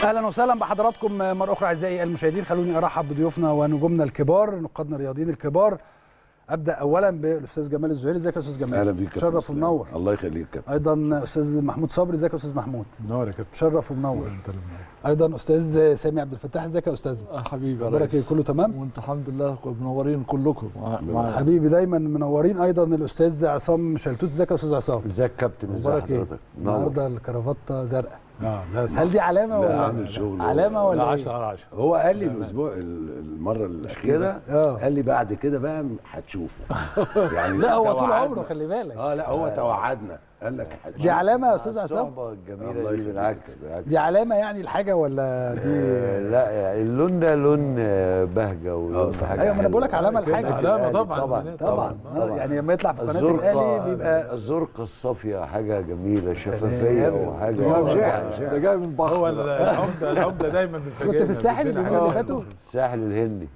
اهلا وسهلا بحضراتكم مره اخرى اعزائي المشاهدين خلوني ارحب بضيوفنا ونجومنا الكبار نقادنا الرياضيين الكبار ابدا اولا بالاستاذ جمال الزهيري ازيك يا استاذ جمال اهلا بيك شرف كابتن ومنور الله يخليك كابتن ايضا استاذ محمود صبري ازيك يا استاذ محمود منور يا كابتن شرف ومنور انت اللي منور. ايضا استاذ سامي عبد الفتاح ازيك يا استاذ آه حبيبي يا اخبارك ايه ريس كله تمام وانت الحمد لله منورين كلكم مع- مع- حبيبي دايما منورين ايضا الاستاذ عصام شلتوت ازيك يا استاذ عصام ازيك يا كابتن ازي اخبارك ايه حضرتك منور النهارده الكرافته زرقاء اه لا صح هل دي علامه لا ولا عامل شغل علامه لا ولا 10 ايه على 10 هو قال لي الاسبوع ال- المره الاخيره كده؟ اه قال لي بعد كده بقى هتشوفه يعني لا هو طول توعدنا. عمره خلي بالك اه لا هو توعدنا قال لك هتشوف دي علامه يا استاذ عصام الصحبه الجميله الله دي يخليك. بالعكس بالعكس دي علامه يعني الحاجه ولا دي آه، لا يعني اللون ده لون آه، بهجه ولون آه، في حاجه ايوه ما انا بقول لك حلوة. علامه لحاجه علامة الأهلي طبعاً. طبعا طبعا آه، يعني لما يطلع في قناه الزرقاء الاهلي بيبقى الزرقاء الصافيه حاجه جميله شفافيه وحاجه ده شاعر، جاي- شاعر. ده جاي من بحر هو العمده العمده دايما بتفاجئنا كنت في الساحل بيدينا اليومين اللي حاجة. فاتوا الساحل الهندي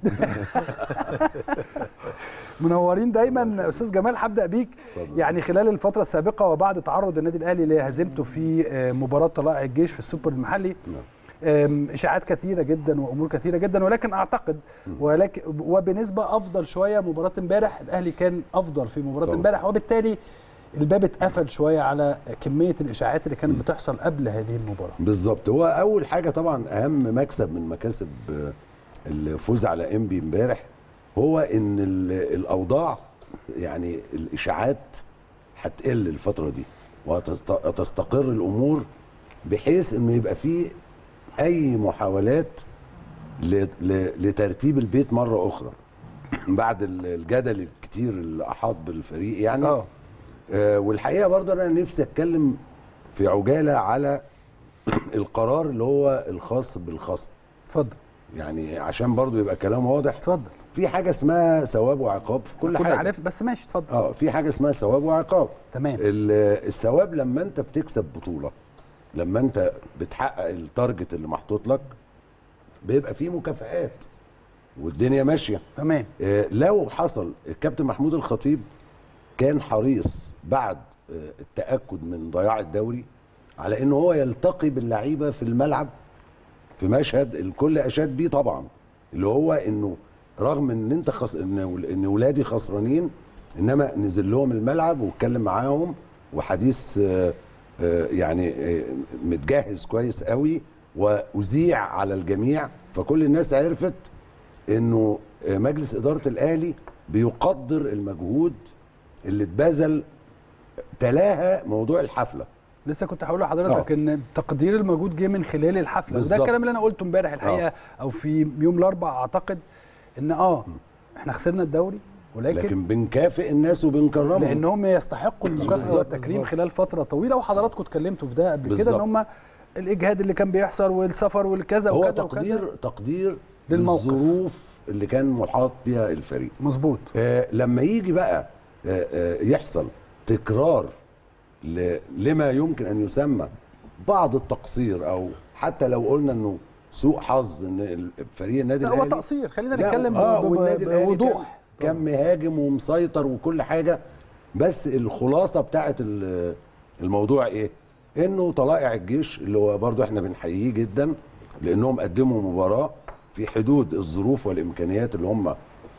منورين دايما استاذ جمال هبدا بيك يعني خلال الفتره السابقه وبعد تعرض النادي الاهلي لهزيمته في آه، مباراه طلائع الجيش في السوبر المحلي آم، اشاعات كثيره جدا وامور كثيره جدا ولكن اعتقد ولكن وبنسبه افضل شويه مباراه امبارح الاهلي كان افضل في مباراه طبعا. امبارح وبالتالي الباب اتقفل شويه على كميه الاشاعات اللي كانت بتحصل قبل هذه المباراه بالظبط هو اول حاجه طبعا اهم مكسب من مكاسب آه، الفوز على انبي امبارح هو ان ال- الاوضاع يعني الاشاعات هتقل الفتره دي وهتست- وتستقر الامور بحيث انه يبقى فيه اي محاولات ل- ل- لترتيب البيت مره اخرى بعد ال- الجدل الكتير اللي احاط بالفريق يعني اه آه، والحقيقه برضه انا نفسي اتكلم في عجاله على القرار اللي هو الخاص بالخصم اتفضل يعني عشان برضه يبقى كلام واضح اتفضل في حاجه اسمها ثواب وعقاب في كل كنا حاجه عرفت بس ماشي اتفضل اه في حاجه اسمها ثواب وعقاب تمام ال- الثواب لما انت بتكسب بطوله لما انت بتحقق التارجت اللي محطوط لك بيبقى فيه مكافآت والدنيا ماشيه تمام آه، لو حصل الكابتن محمود الخطيب كان حريص بعد آه، التاكد من ضياع الدوري على ان هو يلتقي باللعيبه في الملعب في مشهد الكل اشاد بيه طبعا اللي هو انه رغم ان انت خص... ان ان ولادي خسرانين انما نزل لهم الملعب واتكلم معاهم وحديث آه، آه، يعني آه، متجهز كويس قوي واذيع على الجميع فكل الناس عرفت انه مجلس اداره الاهلي بيقدر المجهود اللي اتبذل تلاها موضوع الحفله لسه كنت هقول لحضرتك ان تقدير المجهود جه من خلال الحفله وده بالظبط. الكلام اللي انا قلته امبارح الحقيقه او في يوم الاربعاء اعتقد ان اه احنا خسرنا الدوري ولكن لكن بنكافئ الناس وبنكرمهم لانهم يستحقوا المكافاه بالظبط، والتكريم بالظبط. خلال فتره طويله وحضراتكم اتكلمتوا في ده قبل كده بالظبط. ان هم الاجهاد اللي كان بيحصل والسفر والكذا هو وكذا تقدير وكذا تقدير للموقف. للظروف اللي كان محاط بها الفريق مظبوط آه لما يجي بقى آه آه يحصل تكرار ل- لما يمكن ان يسمى بعض التقصير او حتى لو قلنا انه سوء حظ ان فريق النادي لا هو الاهلي تقصير خلينا لا، نتكلم اه ب- ب- والنادي الاهلي كان, بوضوح كان مهاجم ومسيطر وكل حاجه بس الخلاصه بتاعت ال- الموضوع ايه؟ انه طلائع الجيش اللي هو برضه احنا بنحييه جدا لانهم قدموا مباراه في حدود الظروف والامكانيات اللي هم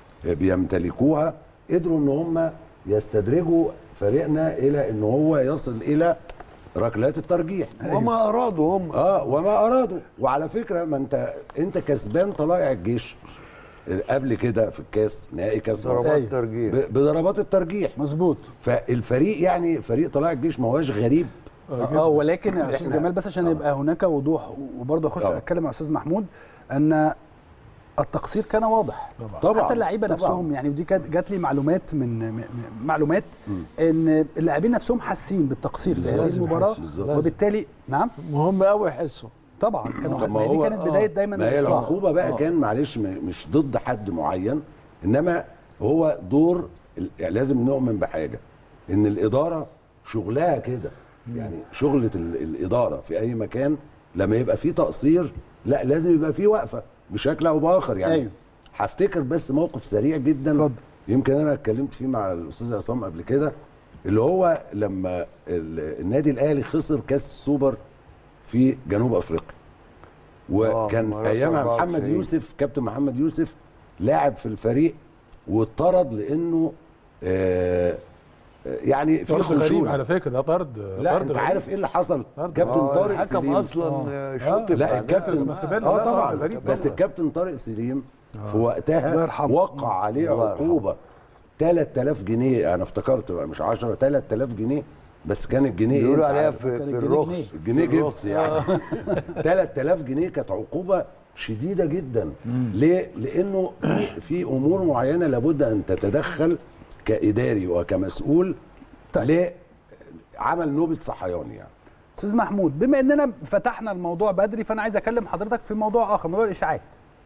بيمتلكوها قدروا ان هم يستدرجوا فريقنا الى ان هو يصل الى ركلات الترجيح وما ارادوا هم اه وما ارادوا وعلى فكره ما انت انت كسبان طلائع الجيش قبل كده في الكاس نهائي كاس مصر ضربات أيوة. ترجيح ب- بضربات الترجيح مظبوط فالفريق يعني فريق طلائع الجيش ما هوش غريب اه ولكن يا استاذ إحنا- جمال بس عشان يبقى هناك وضوح وبرضه اخش آه. اتكلم مع استاذ محمود ان التقصير كان واضح طبعا حتى اللعيبه طبعاً. نفسهم يعني ودي كانت جات لي معلومات من م- م- معلومات ان اللاعبين نفسهم حاسين بالتقصير في هذه بالظبط. المباراه بالظبط. وبالتالي نعم مهم قوي يحسوا طبعا كانوا طب ما ما دي هو- كانت آه. بدايه دايما ما هي الإصلاح. العقوبه بقى آه. كان معلش م- مش ضد حد معين انما هو دور ال- يعني لازم نؤمن بحاجه ان الاداره شغلها كده يعني شغله ال- الاداره في اي مكان لما يبقى فيه تقصير لا لازم يبقى فيه وقفه بشكل او باخر يعني أيوه. هفتكر بس موقف سريع جدا اتفضل. يمكن انا اتكلمت فيه مع الاستاذ عصام قبل كده اللي هو لما ال- النادي الاهلي خسر كاس السوبر في جنوب افريقيا وكان مرات ايامها 94. محمد يوسف كابتن محمد يوسف لاعب في الفريق واتطرد لانه آه آه، يعني في طرد غريب خشونه على فكره ده طرد لا طرد انت غريب. عارف ايه اللي حصل طرد. كابتن آه، طارق الحكم سليم اصلا شوط لا بعدها. الكابتن بس سيبنا، اه لا، طبعا غريب بس طبعا. الكابتن طارق سليم في الله وقتها يرحمه. وقع عليه الله يرحمه. عقوبه 3000 جنيه انا افتكرت بقى مش 10 3000 جنيه بس كان الجنيه بيقولوا إيه؟ عليها أنت في, كان في الجنيه الرخص الجنيه في الرخص. جبس يعني 3000 جنيه كانت عقوبه شديده جدا ليه؟ لانه في في امور معينه لابد ان تتدخل كاداري وكمسؤول طيب. لعمل نوبه صحيان يعني استاذ محمود بما اننا فتحنا الموضوع بدري فانا عايز اكلم حضرتك في موضوع اخر موضوع الاشاعات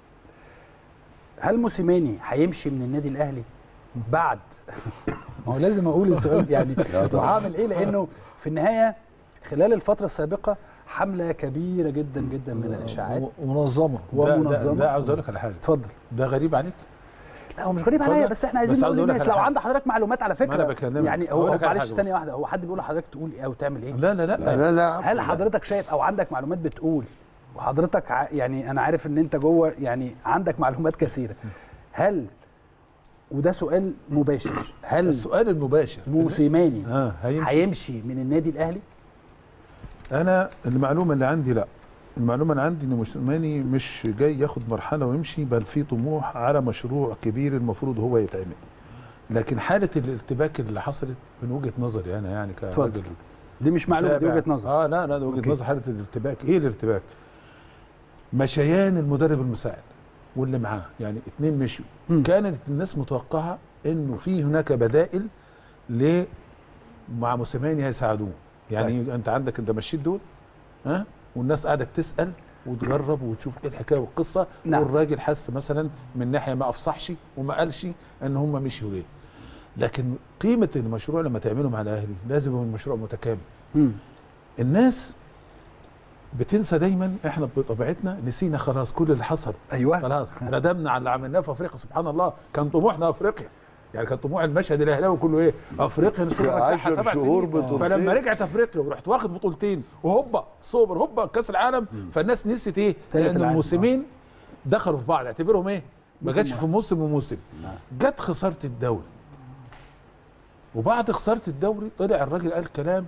هل موسيماني هيمشي من النادي الاهلي بعد ما هو لازم اقول السؤال يعني وهعمل ايه لانه في النهايه خلال الفتره السابقه حمله كبيره جدا جدا من الاشاعات ومنظمه ده, ده, ومنظمه ده عاوز اقول لك على حاجه اتفضل ده غريب عليك لا هو مش غريب عليا اتفضل. بس احنا عايزين بس نقول عاوز أقول لك للناس على لو حاجة. عند حضرتك معلومات على فكره أنا بكلمك. يعني أقول هو لك على معلش حاجة ثانيه بس. واحده هو حد بيقول لحضرتك تقول ايه او تعمل ايه لا لا لا, لا لا عفوا. هل حضرتك شايف او عندك معلومات بتقول وحضرتك ع- يعني انا عارف ان انت جوه يعني عندك معلومات كثيره هل وده سؤال مباشر هل السؤال المباشر موسيماني اه هيمشي هيمشي من النادي الاهلي انا المعلومه اللي عندي لا المعلومه اللي عندي ان موسيماني مش جاي ياخد مرحله ويمشي بل في طموح على مشروع كبير المفروض هو يتعمل لكن حاله الارتباك اللي حصلت من وجهه نظري انا يعني اتفضل. كراجل دي مش معلومه دي متابع. وجهه نظر اه لا لا ده وجهه أوكي. نظر حاله الارتباك ايه الارتباك مشيان المدرب المساعد واللي معاه يعني اتنين مشوا مم. كانت الناس متوقعه انه في هناك بدائل ل مع موسيماني هيساعدوه يعني طيب. انت عندك انت مشيت دول ها والناس قاعده تسال وتجرب وتشوف ايه الحكايه والقصه نعم. والراجل حس مثلا من ناحيه ما افصحش وما قالش ان هم مشيوا ليه لكن قيمه المشروع لما تعمله مع الاهلي لازم يكون المشروع متكامل مم. الناس بتنسى دايما احنا بطبيعتنا نسينا خلاص كل اللي حصل ايوه خلاص ندمنا على اللي عملناه في افريقيا سبحان الله كان طموحنا افريقيا يعني كان طموح المشهد الاهلاوي كله ايه افريقيا نسينا في نرجعها عشر سبع شهور سنين بطولتين. فلما رجعت افريقيا ورحت واخد بطولتين وهوبا سوبر هوبا كاس العالم فالناس نسيت ايه تالت لان العالم. الموسمين دخلوا في بعض اعتبرهم ايه ما موسم جاتش واحد. في موسم وموسم جت خساره الدوري وبعد خساره الدوري طلع الراجل قال كلام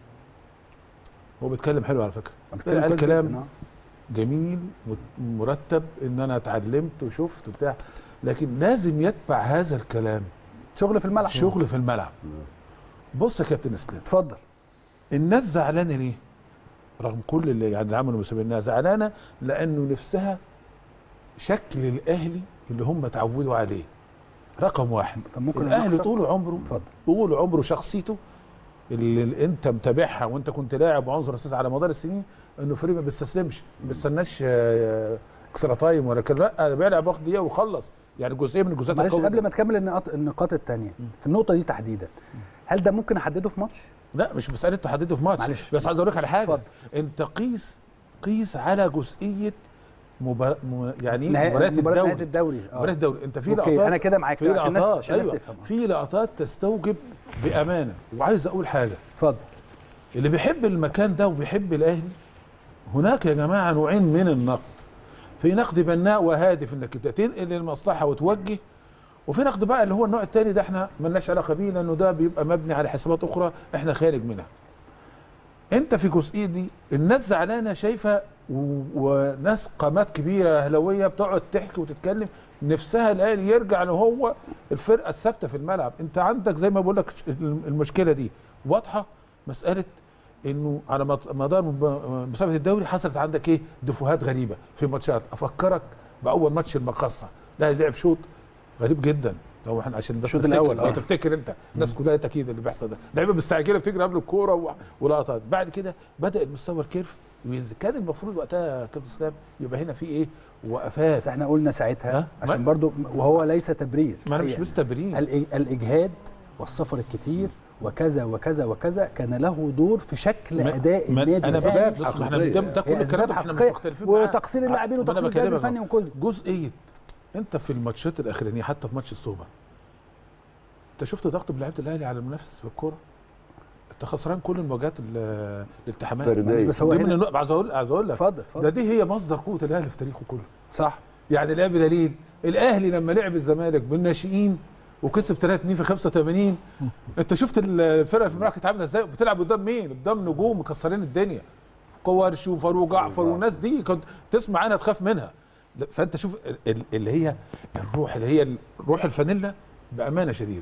هو بيتكلم حلو على فكره طلع قال كلام جميل مرتب ان انا اتعلمت وشفت وبتاع لكن لازم يتبع هذا الكلام شغل في الملعب شغل في الملعب بص يا كابتن اسلام اتفضل الناس زعلانه ليه رغم كل اللي يعني اللي عملوا المسابقه انها زعلانه لانه نفسها شكل الاهلي اللي هم اتعودوا عليه رقم واحد طب ممكن الاهلي أناقشك؟ طول عمره اتفضل. طول عمره شخصيته اللي, اللي انت متابعها وانت كنت لاعب وعنصر اساسي على مدار السنين انه فريق ما بيستسلمش ما بيستناش آه، اكسترا تايم ولا كده لا ده بيلعب واخد دقيقه وخلص يعني جزئيه من الجزئيات معلش القوية قبل ما تكمل النقاط النقاط الثانيه في النقطه دي تحديدا هل ده ممكن احدده في ماتش لا مش مساله تحدده في ماتش معلش. بس عايز اقول لك على حاجه اتفضل. انت قيس قيس على جزئيه مبار... م... يعني ايه نهاية- مباريات مباراة الدوري نهاية الدوري آه. مباريات الدوري انت في أوكي، لقطات أنا كده معاك في عشان الناس- لقطات عشان الناس أيوة تفهم. في لقطات تستوجب بامانه وعايز اقول حاجه اتفضل اللي بيحب المكان ده وبيحب الاهلي هناك يا جماعه نوعين من النقد في نقد بناء وهادف انك انت تنقل المصلحه وتوجه وفي نقد بقى اللي هو النوع الثاني ده احنا ملناش علاقه بيه لانه ده بيبقى مبني على حسابات اخرى احنا خارج منها انت في الجزئيه دي الناس زعلانه شايفه و... وناس قامات كبيره اهلاويه بتقعد تحكي وتتكلم نفسها الاهلي يرجع ان هو الفرقه الثابته في الملعب انت عندك زي ما بقول لك المشكله دي واضحه مساله انه على مط- مدار مب- مسابقه الدوري حصلت عندك ايه دفوهات غريبه في ماتشات افكرك باول ماتش المقصه ده لعب شوط غريب جدا لو احنا عشان بس الشوط تفتكر الأول، لو آه. تفتكر انت الناس كلها تاكيد اللي بيحصل ده لعيبه مستعجله بتجري قبل الكوره و- ولقطات بعد كده بدا المستوى الكيرف ينزل كان المفروض وقتها يا كابتن اسلام يبقى هنا في ايه وقفات بس احنا قلنا ساعتها ها؟ عشان ما- برضو وهو ليس تبرير ما انا مش حقيقة. مستبرين الإج- الاجهاد والسفر الكتير وكذا وكذا وكذا كان له دور في شكل ما- اداء ما- النادي انا الأهلي. بس بص ما احنا حقيقية. قدام ده كل هي الكلام اسباب ده احنا مش حقيقيه مختلفين معاه. وتقصير اللاعبين ما أنا وتقصير الجهاز بكلمك الفني أهو. وكله جزئيه انت في الماتشات الاخرانيه حتى في ماتش السوبر انت شفت ضغط بلعيبه الاهلي على المنافس في الكوره انت خسران كل المواجهات ال- الالتحامات فردية. بس هو دي من هنا النوع- عايز اقول عايز اقول لك اتفضل ده اتفضل دي هي مصدر قوه الاهلي في تاريخه كله صح يعني لا بدليل الاهلي لما لعب الزمالك بالناشئين وكسب 3 2 في 85 انت شفت الفرقه في الملعب كانت عامله ازاي بتلعب قدام مين؟ قدام نجوم مكسرين الدنيا كوارش وفاروق جعفر والناس دي كنت تسمع عنها تخاف منها لا، فانت شوف ال- ال- اللي هي الروح اللي هي روح الفانيلا بامانه شديده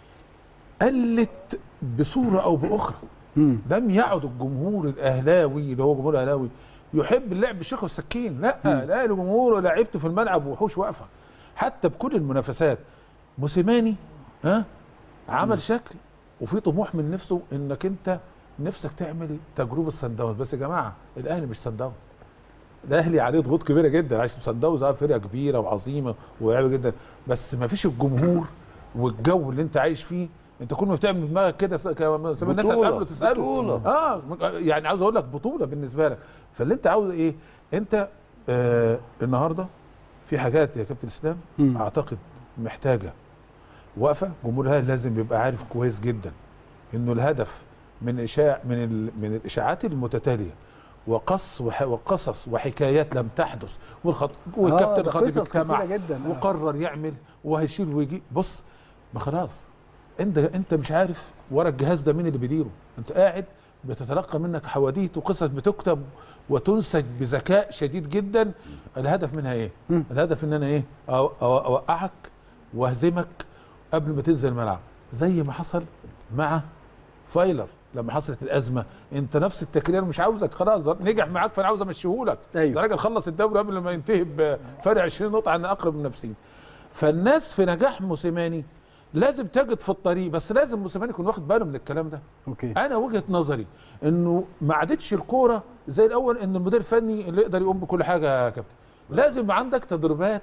قلت بصوره او باخرى مم. لم يعد الجمهور الاهلاوي اللي هو جمهور الاهلاوي يحب اللعب بالشوكه والسكين لا لا جمهور لعبته في الملعب وحوش واقفه حتى بكل المنافسات موسيماني ها عمل شكل وفي طموح من نفسه انك انت نفسك تعمل تجربه سان داونز بس يا جماعه الاهلي مش سان داونز الاهلي عليه ضغوط كبيره جدا عشان سان داونز اه فرقه كبيره وعظيمه ولاعبه جدا بس ما فيش الجمهور والجو اللي انت عايش فيه انت كل ما بتعمل دماغك كده س- ك- الناس بطولة، هتقابله تساله بطولة. اه يعني عاوز اقول لك بطوله بالنسبه لك فاللي انت عاوز ايه انت آه النهارده في حاجات يا كابتن اسلام مم. اعتقد محتاجه وقفه جمهور الاهلي لازم يبقى عارف كويس جدا انه الهدف من اشاع من ال من الاشاعات المتتاليه وقص وح وقصص وحكايات لم تحدث والخط والكابتن ده الخطيب قصص اجتمع كتيرة جدا آه. وقرر يعمل وهيشيل ويجي بص ما خلاص انت انت مش عارف ورا الجهاز ده مين اللي بيديره انت قاعد بتتلقى منك حواديت وقصص بتكتب وتنسج بذكاء شديد جدا الهدف منها ايه مم. الهدف ان انا ايه أو- أو- اوقعك واهزمك قبل ما تنزل الملعب زي ما حصل مع فايلر لما حصلت الازمه انت نفس التكرير مش عاوزك خلاص ده نجح معاك فانا عاوز امشيهولك أيوة. ده راجل خلص الدوري قبل ما ينتهي بفرق 20 نقطه عن اقرب المنافسين فالناس في نجاح موسيماني لازم تجد في الطريق بس لازم موسيماني يكون واخد باله من الكلام ده اوكي انا وجهه نظري انه ما عادتش الكوره زي الاول ان المدير الفني اللي يقدر يقوم بكل حاجه يا كابتن لازم يبقى عندك تدريبات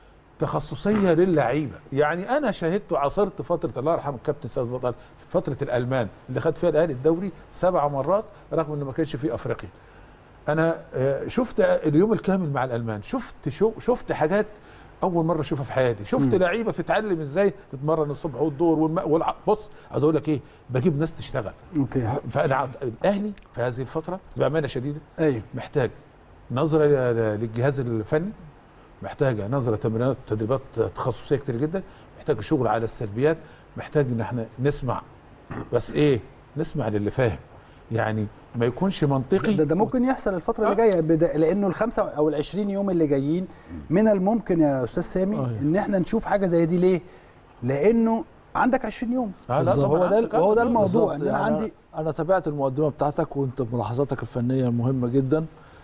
تخصصيه للعيبه يعني انا شاهدت وعاصرت فتره الله يرحمه الكابتن سيد بطل فتره الالمان اللي خد فيها الاهلي الدوري سبع مرات رغم انه ما كانش فيه افريقيا انا آه، شفت اليوم الكامل مع الالمان شفت شو شفت حاجات اول مره اشوفها في حياتي شفت لعيبه بتتعلم ازاي تتمرن الصبح والظهر والم... والع... بص عايز اقول لك ايه بجيب ناس تشتغل اوكي فانا عاد- الاهلي في هذه الفتره بامانه شديده ايوه محتاج نظره ل- للجهاز الفني محتاجه نظره تمرينات تدريبات تخصصيه كتير جدا محتاج شغل على السلبيات محتاج ان احنا نسمع بس ايه نسمع للي فاهم يعني ما يكونش منطقي ده, ده ممكن يحصل الفترة اللي آه. جاية بدا لأنه الخمسة أو العشرين يوم اللي جايين من الممكن يا أستاذ سامي أيوة. إن إحنا نشوف حاجة زي دي ليه؟ لأنه عندك 20 يوم آه لا بالظبط. طبعا هو ده عندك- هو ده عندك- الموضوع بالظبط. إن أنا يعني عندي انا تابعت المقدمه بتاعتك وانت ملاحظاتك الفنيه مهمه جدا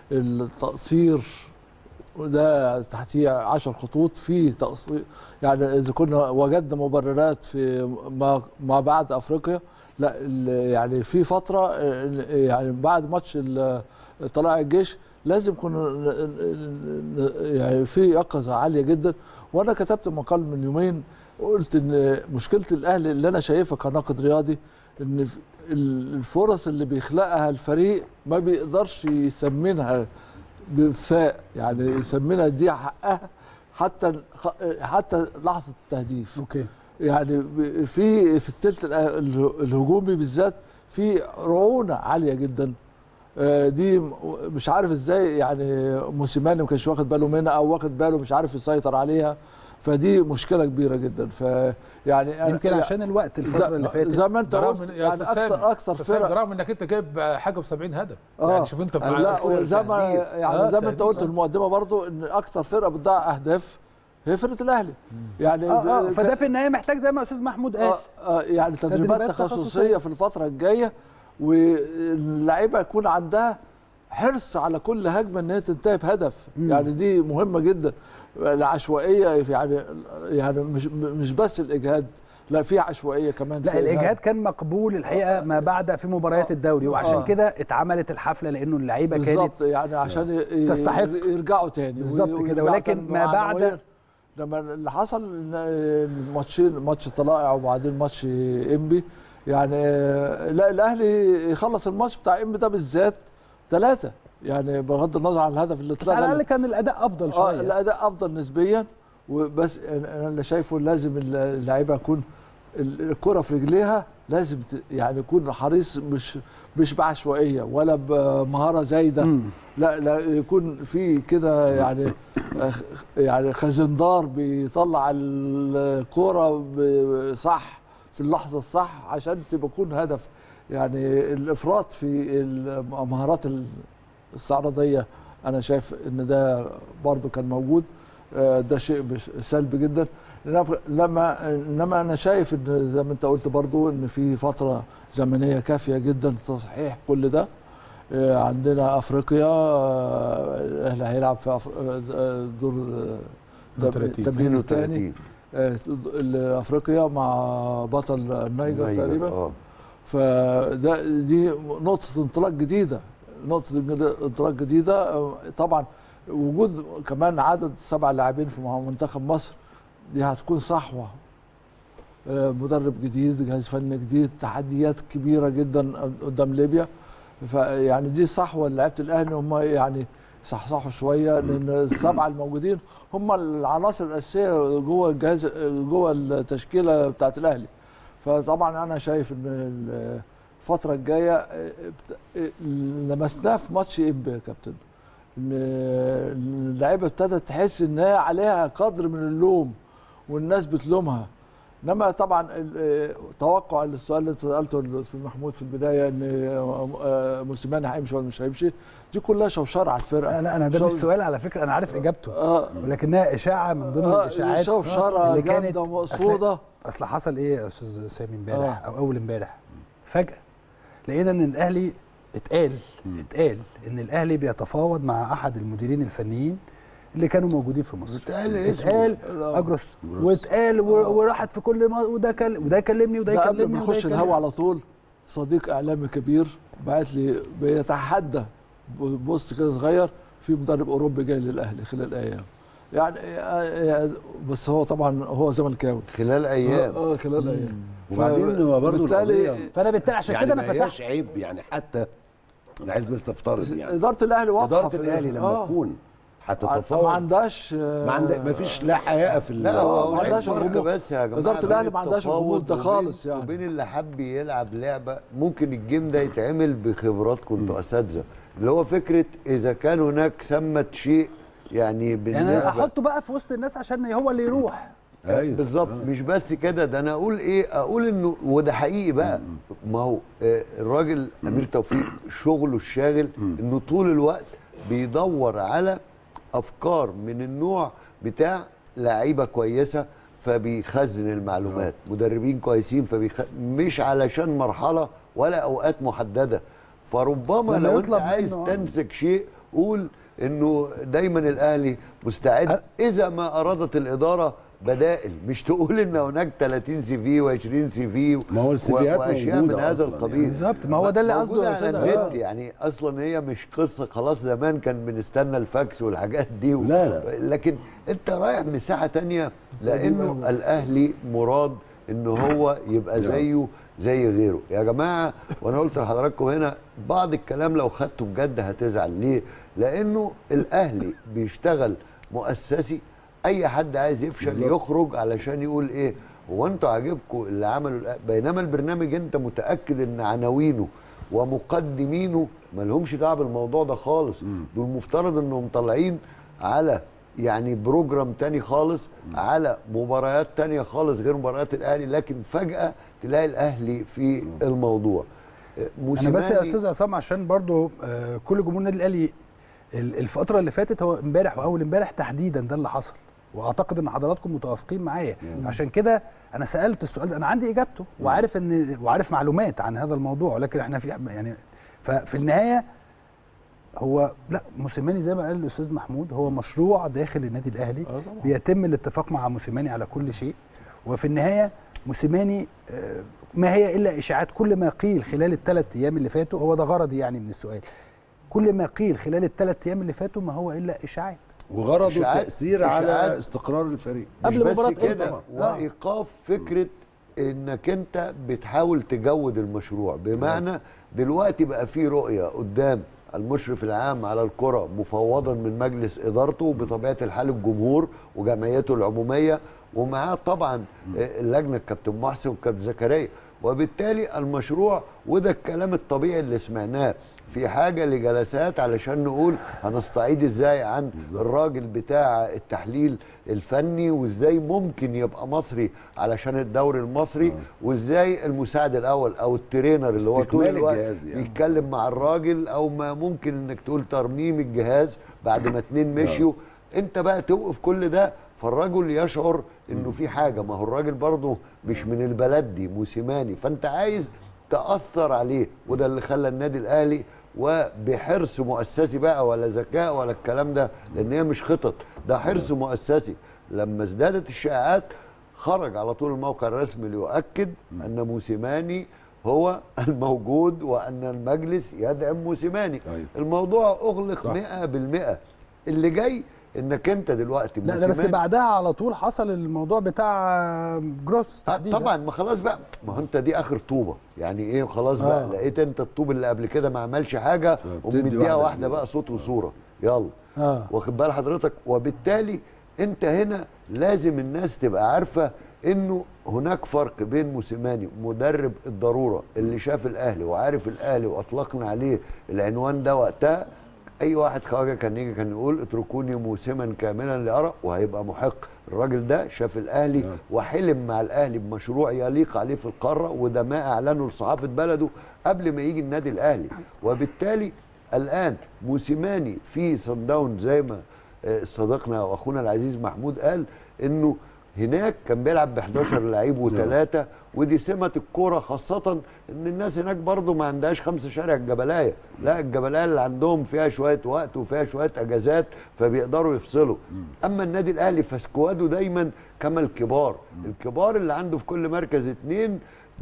التقصير وده تحتيه عشر خطوط في تقصير يعني اذا كنا وجدنا مبررات في ما ما بعد افريقيا لا ال- يعني في فتره ال- يعني بعد ماتش ال- طلائع الجيش لازم كنا ن- ن- ن- يعني في يقظه عاليه جدا وانا كتبت مقال من يومين قلت ان مشكله الاهلي اللي انا شايفها كناقد رياضي ان ف- ال- الفرص اللي بيخلقها الفريق ما بيقدرش يسمنها بالثاء يعني يسمنها دي حقها حتى الخ- حتى لحظه التهديف أوكي يعني ب- في في الثلث الأ- اله- الهجومي بالذات في رعونه عاليه جدا آه، دي م- مش عارف ازاي يعني موسيماني ما كانش واخد باله منها او واخد باله مش عارف يسيطر عليها فدي مشكله كبيره جدا ف يعني أنا- يمكن عشان الوقت الفترة اللي زي, فاتت زي ما انت برغم قلت إن- يا يعني أستاذ سامي، اكثر اكثر أستاذ سامي، فرق برغم انك انت جايب حاجه و70 هدف آه. يعني شوف انت مع لا أكثر زي ما تهديف. يعني آه، زي ما انت تهديف، قلت آه. المقدمه برضو ان اكثر فرقه بتضيع اهداف هي فرقه الاهلي يعني اه اه ب- فده في النهاية محتاج زي ما أستاذ محمود قال آه آه يعني تدريبات تدريبات تخصصيه تخصصية. في الفتره الجايه واللعيبه يكون عندها حرص على كل هجمه ان هي تنتهي بهدف مم. يعني دي مهمه جدا العشوائيه يعني يعني مش مش بس الاجهاد لا في عشوائيه كمان لا في الإجهاد كان مقبول الحقيقة ما بعد في مباريات آه. الدوري وعشان آه. كده اتعملت الحفلة لأنه اللعيبة كانت بالظبط يعني عشان ي- ي- تستحق. يرجعوا تاني بالظبط وي- كده، ويرجعوا ولكن تاني ما بعد- معنوياً. لما اللي حصل إن الماتشين ماتش طلائع وبعدين ماتش انبي يعني لا الاهلي يخلص الماتش بتاع انبي ده بالذات ثلاثه يعني بغض النظر عن الهدف اللي بس على اتلغى الأقل كان الأداء أفضل اه شوية الاداء افضل نسبيا وبس انا اللي شايفه لازم اللعيبه يكون ال- الكره في رجليها لازم ت- يعني يكون حريص مش مش بعشوائيه ولا بمهاره زايده مم. لا لا يكون في كده يعني آه، يعني خزندار بيطلع الكوره ب- صح في اللحظه الصح عشان تبقى يكون هدف يعني الافراط في المهارات الاستعراضيه انا شايف ان ده برضو كان موجود آه، ده شيء مش- سلبي جدا لما- لما انما انا شايف ان زي ما انت قلت برضو ان في فتره زمنيه كافيه جدا لتصحيح كل ده آه، عندنا افريقيا آه، الاهلي هيلعب في أف- آه، دور آه، دور تم- 30. تمهيد الثاني 32 افريقيا مع بطل النيجر نيجر، تقريبا اه فده دي نقطة انطلاق جديدة نقطة انطلاق جديدة آه، طبعا وجود كمان عدد سبع لاعبين في منتخب مصر دي هتكون صحوة آه، مدرب جديد جهاز فني جديد تحديات كبيرة جدا قدام ليبيا فيعني دي صحوة لعيبة الأهلي هم يعني صحصحوا شوية لأن السبعة الموجودين هم العناصر الأساسية جوه الجهاز جوه التشكيلة بتاعت الأهلي فطبعا انا شايف ان الفتره الجايه بت- لمسناه في ماتش اب يا كابتن ان اللعيبه ابتدت تحس ان هي عليها قدر من اللوم والناس بتلومها انما طبعا ال- توقع السؤال اللي سالته الاستاذ محمود في البدايه ان آه، موسيماني هيمشي ولا مش هيمشي دي كلها شوشره على الفرقه لا لا انا ده مش شو- سؤال على فكره انا عارف اجابته اه ولكنها اشاعه من ضمن آه، الاشاعات شوشره اللي كانت جامده أصل- مقصوده اصل حصل ايه يا استاذ سامي امبارح آه. او اول امبارح فجاه لقينا ان الاهلي اتقال اتقال ان الاهلي بيتفاوض مع احد المديرين الفنيين اللي كانوا موجودين في مصر اتقال اسمه. اتقال آه. اجرس واتقال و- وراحت في كل ما وده كل وده كلمني وده ده قبل يكلمني ما وده يخش يكلمني. الهوا على طول صديق اعلامي كبير بعت لي بيتحدى بوست كده صغير في مدرب اوروبي جاي للاهلي خلال ايام يعني يعني بس هو طبعا هو زملكاوي خلال ايام اه خلال ايام وبعدين هو برضه بالتالي القضية فانا بالتالي عشان يعني كده ما انا هياش فتحت عيب يعني حتى انا عايز بس تفترض يعني اداره الاهلي واضحه اداره في الاهلي لما آه. تكون ما هتتفاوض عندهاش ما عندك ما فيش لا حياء في ال- لا هو ما هناك عندهاش فرق غموض. بس يا جماعه إدارة بين الأهلي ما عندهاش الغموض ده التفاوض خالص وبين- يعني. وبين اللي حب يلعب لعبه ممكن الجيم ده يتعمل بخبراتكم انتوا اساتذه اللي هو فكره اذا كان هناك ثمه شيء يعني بالنسبه يعني احطه بقى في وسط الناس عشان هو اللي يروح أيوة. بالظبط مش بس كده ده انا اقول ايه اقول انه وده حقيقي بقى ما هو آه، الراجل امير توفيق شغله الشاغل انه طول الوقت بيدور على افكار من النوع بتاع لعيبه كويسه فبيخزن المعلومات مدربين كويسين فبيخ... مش علشان مرحله ولا اوقات محدده فربما لما لو انت يطلب عايز منه- تمسك شيء قول انه دايما الاهلي مستعد اذا ما ارادت الاداره بدائل مش تقول ان هناك 30 سي في و20 سي في ما هو السيفيات واشياء من موجودة هذا أصلاً القبيل يعني. بالظبط ما هو ده اللي موجودة قصده يا على استاذ النت عصام. يعني اصلا هي مش قصه خلاص زمان كان بنستنى الفاكس والحاجات دي و... لا، لا. لكن انت رايح مساحه تانية لانه الاهلي مراد ان هو يبقى زيه زي غيره يا جماعه وانا قلت لحضراتكم هنا بعض الكلام لو خدته بجد هتزعل ليه لانه الاهلي بيشتغل مؤسسي اي حد عايز يفشل يخرج علشان يقول ايه هو انتوا عاجبكم اللي عملوا الأ- بينما البرنامج انت متاكد ان عناوينه ومقدمينه مالهمش دعوه بالموضوع ده خالص دول مفترض انهم طالعين على يعني بروجرام تاني خالص على مباريات تانية خالص غير مباريات الاهلي لكن فجاه تلاقي الاهلي في الموضوع انا بس يا استاذ عصام عشان برضو آه، كل جمهور النادي الاهلي ال- الفتره اللي فاتت هو امبارح واول امبارح تحديدا ده اللي حصل واعتقد ان حضراتكم متوافقين معايا عشان كده انا سالت السؤال ده انا عندي اجابته وعارف ان وعارف معلومات عن هذا الموضوع ولكن احنا في يعني ففي النهايه هو لا موسيماني زي ما قال الاستاذ محمود هو مشروع داخل النادي الاهلي آه طبعا. بيتم الاتفاق مع موسيماني على كل شيء وفي النهايه موسيماني آه، ما هي الا اشاعات كل ما قيل خلال الثلاث ايام اللي فاتوا هو ده غرضي يعني من السؤال كل ما قيل خلال الثلاث ايام اللي فاتوا ما هو الا اشاعات وغرضه إشاعات- التأثير على إشاعات. استقرار الفريق مش قبل بس مباراة كده إنتر. وايقاف فكره انك انت بتحاول تجود المشروع بمعنى دلوقتي بقى في رؤيه قدام المشرف العام على الكره مفوضا من مجلس ادارته بطبيعه الحال الجمهور وجمعيته العموميه ومعاه طبعا آه، اللجنه الكابتن محسن والكابتن زكريا وبالتالي المشروع وده الكلام الطبيعي اللي سمعناه في حاجه لجلسات علشان نقول هنستعيد ازاي عن الراجل بتاع التحليل الفني وازاي ممكن يبقى مصري علشان الدوري المصري وازاي المساعد الاول او الترينر اللي هو طول استكمال الوقت الجهاز يعني. بيتكلم مع الراجل او ما ممكن انك تقول ترميم الجهاز بعد ما اتنين مشيوا انت بقى توقف كل ده فالرجل يشعر انه في حاجه ما هو الراجل برضه مش من البلد دي موسيماني فانت عايز تاثر عليه وده اللي خلى النادي الاهلي وبحرص مؤسسي بقى ولا ذكاء ولا الكلام ده لان هي مش خطط ده حرص مؤسسي لما ازدادت الشائعات خرج على طول الموقع الرسمي ليؤكد ان موسيماني هو الموجود وان المجلس يدعم موسيماني أيوة. الموضوع اغلق صح. 100% اللي جاي انك انت دلوقتي لا ده بس موسيماني- بعدها على طول حصل الموضوع بتاع جروس آه، تحديدا طبعا ما خلاص بقى ما هو انت دي اخر طوبه يعني ايه خلاص بقى آه. لقيت انت الطوب اللي قبل كده ما عملش حاجه فبتدي ومديها واحدة واحده جديدة. بقى صوت وصوره يلا اه واخد بال حضرتك وبالتالي انت هنا لازم الناس تبقى عارفه انه هناك فرق بين موسيماني مدرب الضروره اللي شاف الاهلي وعارف الاهلي واطلقنا عليه العنوان ده وقتها اي واحد خواجه كان يجي كان يقول اتركوني موسما كاملا لارى وهيبقى محق الراجل ده شاف الاهلي نعم. وحلم مع الاهلي بمشروع يليق عليه في القاره وده ما اعلنه لصحافه بلده قبل ما يجي النادي الاهلي وبالتالي الان موسيماني في صن داون زي ما آه، صديقنا واخونا العزيز محمود قال انه هناك كان بيلعب ب 11 لعيب وثلاثه ودي سمه الكوره خاصه ان الناس هناك برضو ما عندهاش خمسه شارع الجبلايه لا الجبلايه اللي عندهم فيها شويه وقت وفيها شويه اجازات فبيقدروا يفصلوا اما النادي الاهلي فسكواده دايما كما الكبار الكبار اللي عنده في كل مركز اتنين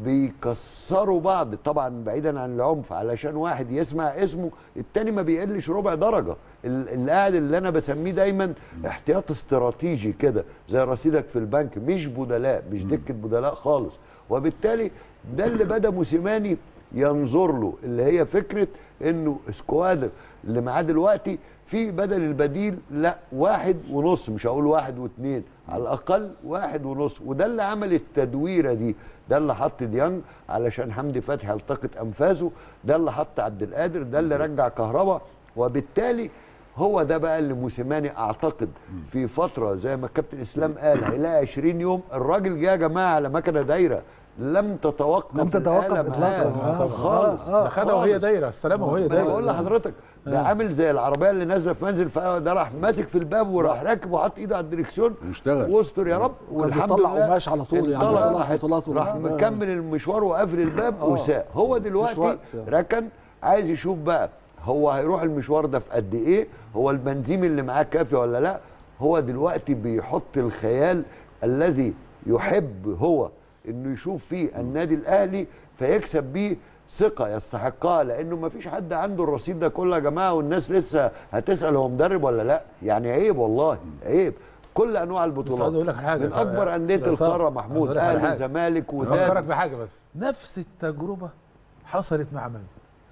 بيكسروا بعض طبعا بعيدا عن العنف علشان واحد يسمع اسمه التاني ما بيقلش ربع درجه ال- اللي قاعد اللي انا بسميه دايما احتياط استراتيجي كده زي رصيدك في البنك مش بدلاء مش دكه بدلاء خالص وبالتالي ده اللي بدا موسيماني ينظر له اللي هي فكره انه سكواد اللي معاه دلوقتي في بدل البديل لا واحد ونص مش هقول واحد واثنين على الاقل واحد ونص وده اللي عمل التدويره دي ده اللي حط ديانج علشان حمدي فتحي يلتقط انفاسه ده اللي حط عبد القادر ده اللي رجع كهربا وبالتالي هو ده بقى اللي موسيماني اعتقد في فتره زي ما الكابتن اسلام قال هيلاقي 20 يوم الراجل جه يا جماعه على مكنه دايره لم تتوقف لم تتوقف الآلة إطلاقاً. معاه آه، خالص آه، ده خدها وهي خالص. دايره السلامه وهي ما انا دايره بقول لحضرتك ده عامل زي العربيه اللي نازله في منزل فده راح ماسك في الباب وراح راكب وحط ايده على الدركسيون واشتغل. واستر يا رب والحمد بيطلع لله قماش على طول يعني، انطلق بيطلع راح- بطولات راح وراح- مكمل المشوار وقافل الباب آه. وساق هو دلوقتي وقت يعني. ركن عايز يشوف بقى هو هيروح المشوار ده في قد ايه هو البنزين اللي معاه كافي ولا لا هو دلوقتي بيحط الخيال الذي يحب هو انه يشوف فيه النادي الاهلي فيكسب بيه ثقة يستحقها لأنه ما فيش حد عنده الرصيد ده كله يا جماعة والناس لسه هتسأل هو مدرب ولا لا يعني عيب والله عيب كل أنواع بس عايز البطولات اقول لك على حاجه من أكبر أندية أستاذ عصام، القارة عايز محمود أقول لك على أهلي حاجة. زمالك افكرك وداد بحاجه بس نفس التجربه حصلت مع من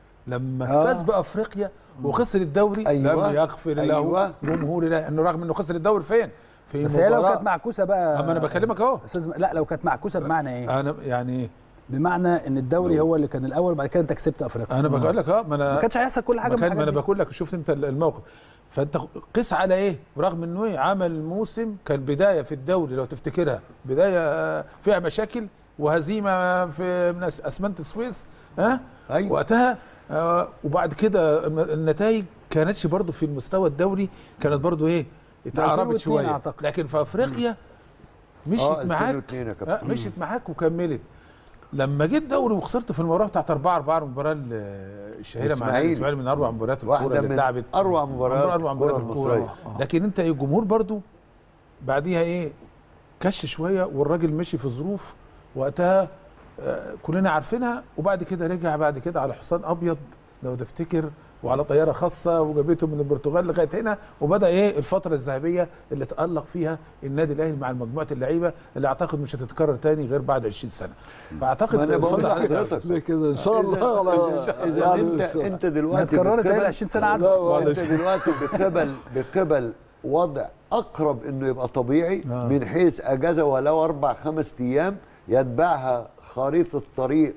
لما آه. فاز بافريقيا وخسر الدوري أيوة. لم يغفر له أيوة. جمهور الله انه رغم انه خسر الدوري فين في بس هي لو مباراة- كانت معكوسه بقى اما انا بكلمك اهو استاذ م- لا لو كانت معكوسه بمعنى ايه؟ انا يعني بمعنى ان الدوري هو اللي كان الاول وبعد كده انت كسبت افريقيا انا بقول لك اه ما انا ما كانش هيحصل كل حاجه ما من كان ما الحاجات انا دي. بقول لك شفت انت الموقف فانت قس على ايه برغم انه إيه؟ عمل موسم كان بدايه في الدوري لو تفتكرها بدايه آه، فيها مشاكل وهزيمه في من أس- اسمنت السويس ها أيوة. وقتها آه، وبعد كده النتائج كانتش برضو في المستوى الدوري كانت برضو ايه اتعربت 2002 شويه أعتقد. لكن في افريقيا آه، مشيت معاك 2002 يا كابتن. آه، مشيت معاك وكملت لما جيت دوري وخسرت في المباراه بتاعت 4 4 المباراه ال- الشهيره مع الإسماعيلي. الاسماعيلي من اروع مباريات الكوره واحدة اللي من اتلعبت أروع مباريات اروع مباريات الكرة الكوره المصرية. لكن انت إيه، الجمهور برضو بعديها ايه كش شويه والراجل مشي في ظروف وقتها آه، كلنا عارفينها وبعد كده رجع بعد كده على حصان ابيض لو تفتكر وعلى طياره خاصه وجابته من البرتغال لغايه هنا وبدا ايه الفتره الذهبيه اللي تالق فيها النادي الاهلي مع مجموعه اللعيبه اللي اعتقد مش هتتكرر تاني غير بعد 20 سنه فاعتقد ما انا بقول الفترة عليك لحضرتك ليه كده ان شاء الله اذا, على- إذا يعني انت بس- انت ما دلوقتي اتكررت بقبل- تاني 20 سنه لا، عدوا هو- انت دلوقتي بقبل بقبل وضع اقرب انه يبقى طبيعي آه. من حيث اجازه ولو اربع خمس ايام يتبعها خريطه طريق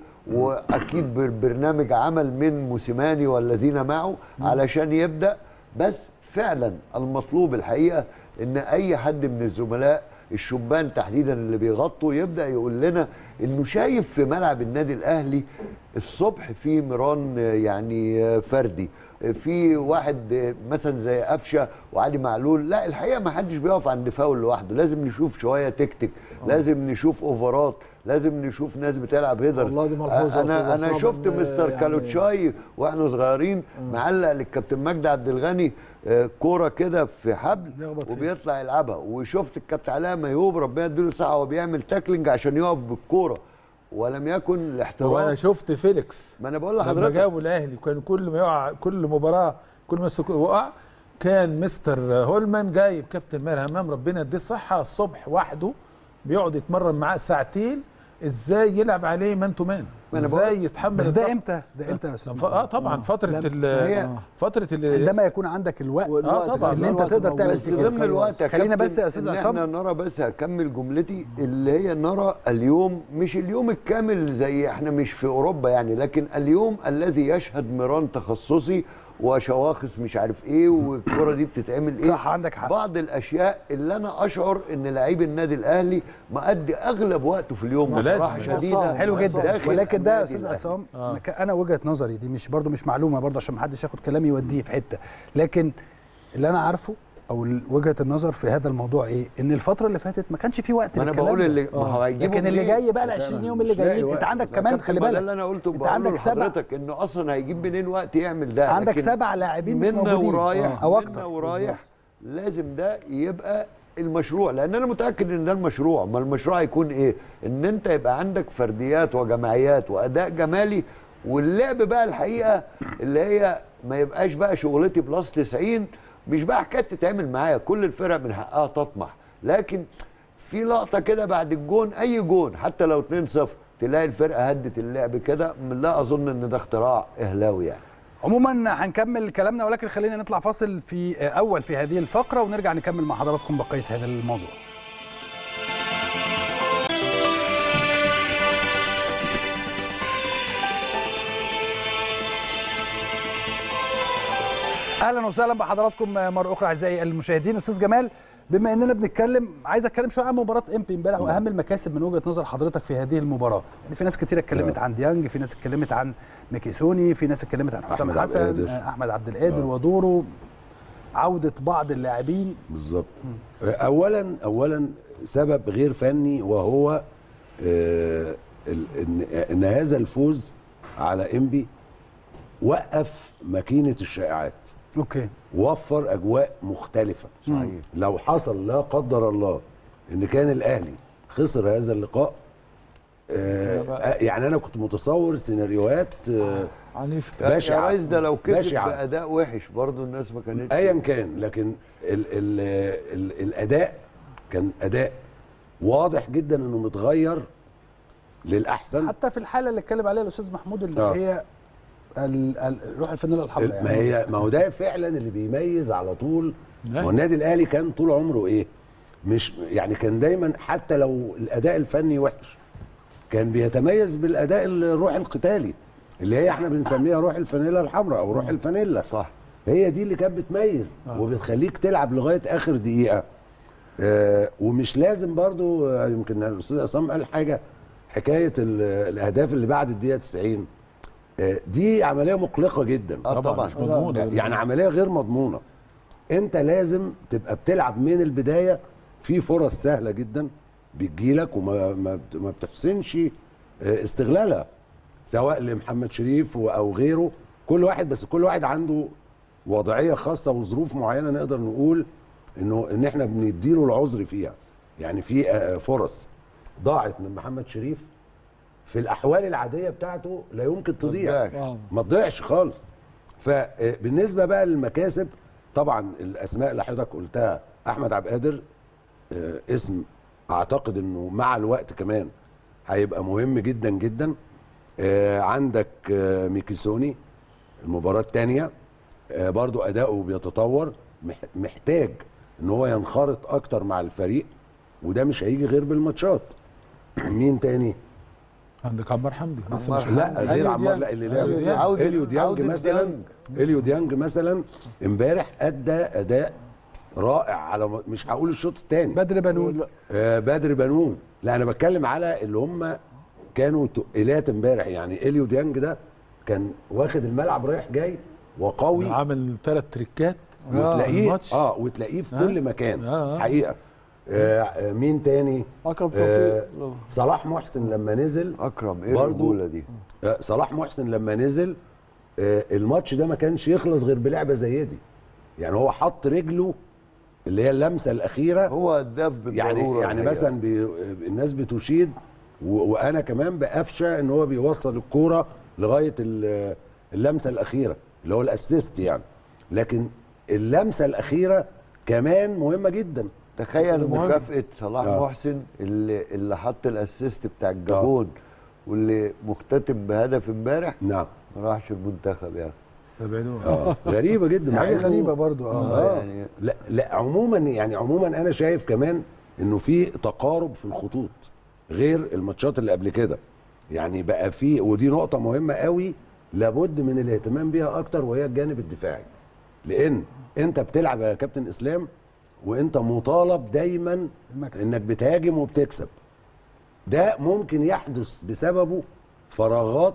واكيد برنامج عمل من موسيماني والذين معه علشان يبدا بس فعلا المطلوب الحقيقه ان اي حد من الزملاء الشبان تحديدا اللي بيغطوا يبدا يقول لنا انه شايف في ملعب النادي الاهلي الصبح في ميران يعني فردي في واحد مثلا زي قفشه وعلي معلول لا الحقيقه ما حدش بيقف عند فاول لوحده لازم نشوف شويه تكتيك لازم نشوف اوفرات لازم نشوف ناس بتلعب هيدر والله دي ملحوظة انا أستاذ انا عصام شفت إن مستر يعني- كالوتشاي واحنا صغيرين معلق للكابتن مجدي عبد الغني آه، كوره كده في حبل يخبط فيها. وبيطلع يلعبها وشفت الكابتن علاء ميوب ربنا يديله الصحه وهو بيعمل تاكلينج عشان يقف بالكوره ولم يكن وانا الاحتراف شفت فيليكس ما انا بقول لما لحضرتك جابوا الاهلي كان كل ما يقع كل مباراه كل ما السك- وقع كان مستر هولمان جايب كابتن ماهر همام ربنا يديه الصحه الصبح وحده بيقعد يتمرن معاه ساعتين ازاي يلعب عليه مان تو مان ما أنا ازاي يتحمل بس ده الضغط. امتى ده امتى يا استاذ ف- اه طبعا فتره لا، ال هي- فتره ال عندما يكون عندك الوقت والوقت آه، طبعاً. كان إن أنت الوقت تقدر موجود. تعمل بس كده. ضمن الوقت يا خلينا كابتن بس يا أستاذ إن عصام. احنا نرى بس هكمل جملتي اللي هي نرى اليوم مش اليوم الكامل زي احنا مش في اوروبا يعني لكن اليوم الذي يشهد ميران تخصصي وشواخص مش عارف ايه والكره دي بتتعمل ايه صح، عندك حق. بعض الاشياء اللي انا اشعر ان لعيب النادي الاهلي مؤدي اغلب وقته في اليوم لازم. بصراحه شديده حلو جدا داخل ولكن ده يا النادي استاذ الأهلي. عصام آه. مك- انا وجهه نظري دي مش برضو مش معلومه برضو عشان ما حدش ياخد كلامي يوديه في حته لكن اللي انا عارفه او ال- وجهه النظر في هذا الموضوع ايه ان الفتره اللي فاتت ما كانش في وقت ما انا للكلام بقول ده. اللي ما هو هيجيبوا لكن اللي منين؟ جاي بقى ال 20 يوم اللي مش لاقي جايين انت وقت. عندك بس كمان كابتن خلي ما ده بالك اللي انا قلته انت بقوله عندك سبع لحضرتك انه اصلا هيجيب منين وقت يعمل ده عندك لكن سبع لاعبين مش منا موجودين ورايح او منا اكتر ورايح لازم ده يبقى المشروع لان انا متاكد ان ده المشروع ما المشروع هيكون ايه ان انت يبقى عندك فرديات وجماعيات واداء جمالي واللعب بقى الحقيقه اللي هي ما يبقاش بقى شغلتي بلس 90 مش بقى حكايه تتعمل معايا كل الفرق من حقها تطمح لكن في لقطه كده بعد الجون اي جون حتى لو 2-0 تلاقي الفرقه هدت اللعب كده لا اظن ان ده اختراع اهلاوي يعني عموما هنكمل كلامنا ولكن خلينا نطلع فاصل في اول في هذه الفقره ونرجع نكمل مع حضراتكم بقيه هذا الموضوع اهلا وسهلا بحضراتكم مره اخرى اعزائي المشاهدين استاذ جمال بما اننا بنتكلم عايز اتكلم شويه عن مباراه امبي امبارح واهم المكاسب من وجهه نظر حضرتك في هذه المباراه يعني في ناس كتير اتكلمت نعم. عن ديانج في ناس اتكلمت عن ميكيسوني في ناس اتكلمت عن حسام أحمد عبد حسن القادر. آه، احمد عبد القادر آه. ودوره عوده بعض اللاعبين بالظبط اولا اولا سبب غير فني وهو آه، ال- ان ان هذا الفوز على انبي وقف ماكينه الشائعات اوكي وفر اجواء مختلفه صحيح لو حصل لا قدر الله ان كان الاهلي خسر هذا اللقاء آه آه، يعني انا كنت متصور سيناريوهات آه عنيف يا بشعة. ريس ده لو كسب بشعة. باداء وحش برضه الناس ما كانتش ايا كان لكن ال ال ال الاداء كان اداء واضح جدا انه متغير للاحسن حتى في الحاله اللي اتكلم عليها الاستاذ محمود اللي آه. هي ال- ال- روح الفانيلا الحمراء ما هي ما هو ده فعلا اللي بيميز على طول ما هو أيوة. النادي الاهلي كان طول عمره ايه مش يعني كان دايما حتى لو الاداء الفني وحش كان بيتميز بالاداء الروح القتالي اللي هي احنا بنسميها روح الفانيلا الحمراء او روح الفانيلا صح هي دي اللي كانت بتميز آه. وبتخليك تلعب لغايه اخر دقيقه آه ومش لازم برضو آه، يمكن الاستاذ عصام قال حاجه حكايه ال- الاهداف اللي بعد الدقيقه 90 آه دي عمليه مقلقه جدا اه طبعا مش مضمونه يعني عمليه غير مضمونه انت لازم تبقى بتلعب من البدايه في فرص سهله جدا بتجيلك وما ما بت- ما بتحسنش آه، استغلالها سواء لمحمد شريف و- او غيره كل واحد بس كل واحد عنده وضعيه خاصه وظروف معينه نقدر نقول انه ان احنا بنديله العذر فيها يعني في آه، فرص ضاعت من محمد شريف في الاحوال العاديه بتاعته لا يمكن تضيع صدقك. آه. ما تضيعش خالص فبالنسبه بقى للمكاسب طبعا الاسماء اللي حضرتك قلتها احمد عبد القادر آه، اسم اعتقد انه مع الوقت كمان هيبقى مهم جدا جدا آه، عندك آه، ميكيسوني المباراه الثانيه برضو اداؤه بيتطور مح- محتاج ان هو ينخرط اكتر مع الفريق وده مش هيجي غير بالماتشات مين تاني عندك عمار حمدي لسه عمار مش لا غير أليو عمار ديانج. لا اللي أليو لعب ديانج. عودة- اليو ديانج عودة مثلا ديانج. اليو ديانج مثلا امبارح ادى اداء رائع على م- مش هقول الشوط الثاني بدر بنون آه بدر بنون لا انا بتكلم على اللي هم كانوا تقيلات امبارح يعني اليو ديانج ده كان واخد الملعب رايح جاي وقوي عامل ثلاث تريكات وتلاقيه الماتش. اه وتلاقيه في آه. كل مكان آه، آه. حقيقه آه آه، مين تاني اكرم آه توفيق صلاح محسن لما نزل اكرم ايه برضو- الرجوله دي آه، صلاح محسن لما نزل آه، الماتش ده ما كانش يخلص غير بلعبه زي دي يعني هو حط رجله اللي هي اللمسه الاخيره هو هداف يعني بالضروره يعني الحقيقة. مثلا بي الناس بتشيد و- وانا كمان بقفشه ان هو بيوصل الكوره لغايه ال- اللمسه الاخيره اللي هو الاسيست يعني لكن اللمسه الاخيره كمان مهمه جدا تخيل مهم. مكافاه صلاح آه. محسن اللي اللي حط الاسيست بتاع الجابون واللي مختتم بهدف امبارح نعم ما راحش المنتخب يا اخي استبعدوها اه غريبه جدا مع حاجه إنه- غريبه برضو اه آه، يعني لا لا عموما يعني عموما انا شايف كمان انه في تقارب في الخطوط غير الماتشات اللي قبل كده يعني بقى في ودي نقطه مهمه قوي لابد من الاهتمام بيها اكتر وهي الجانب الدفاعي لان انت بتلعب يا كابتن اسلام وانت مطالب دايما المكسب. انك بتهاجم وبتكسب ده ممكن يحدث بسببه فراغات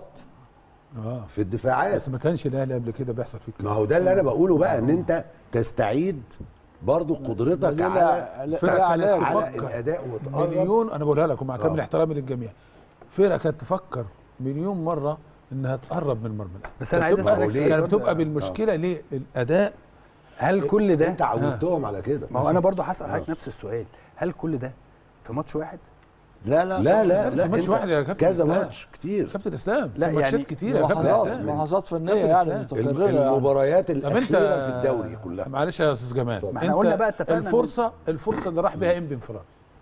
اه في الدفاعات بس ما كانش الاهلي قبل كده بيحصل فيه كده ما هو ده اللي انا بقوله بقى ان انت تستعيد برضو قدرتك دليل على على- فرقة على كانت علاج. على تفكر. الاداء وتقرب مليون انا بقولها لكم مع كامل آه. احترامي للجميع فرقه كانت تفكر مليون مره انها تقرب من مرمى الأهلي. بس أنا عايز كانت أسألك بتبقى- سؤال كانت برضه. بتبقى بالمشكله ليه الاداء هل كل ده انت عودتهم على كده ما هو انا برضو هسال حضرتك نفس السؤال هل كل ده في ماتش واحد لا لا لا لا في لا ماتش انت واحد يا كابتن كذا إسلام. ماتش كتير كابتن اسلام لا، لا ماتشات يعني كتير يا كابتن ملاحظات اسلام ملاحظات فنيه كابتن يعني إسلام. متكرره يعني. المباريات طب انت الاخيره في الدوري كلها معلش يا استاذ جمال ما احنا انت قلنا بقى اتفقنا الفرصه الفرصه اللي راح بيها ام بانفراد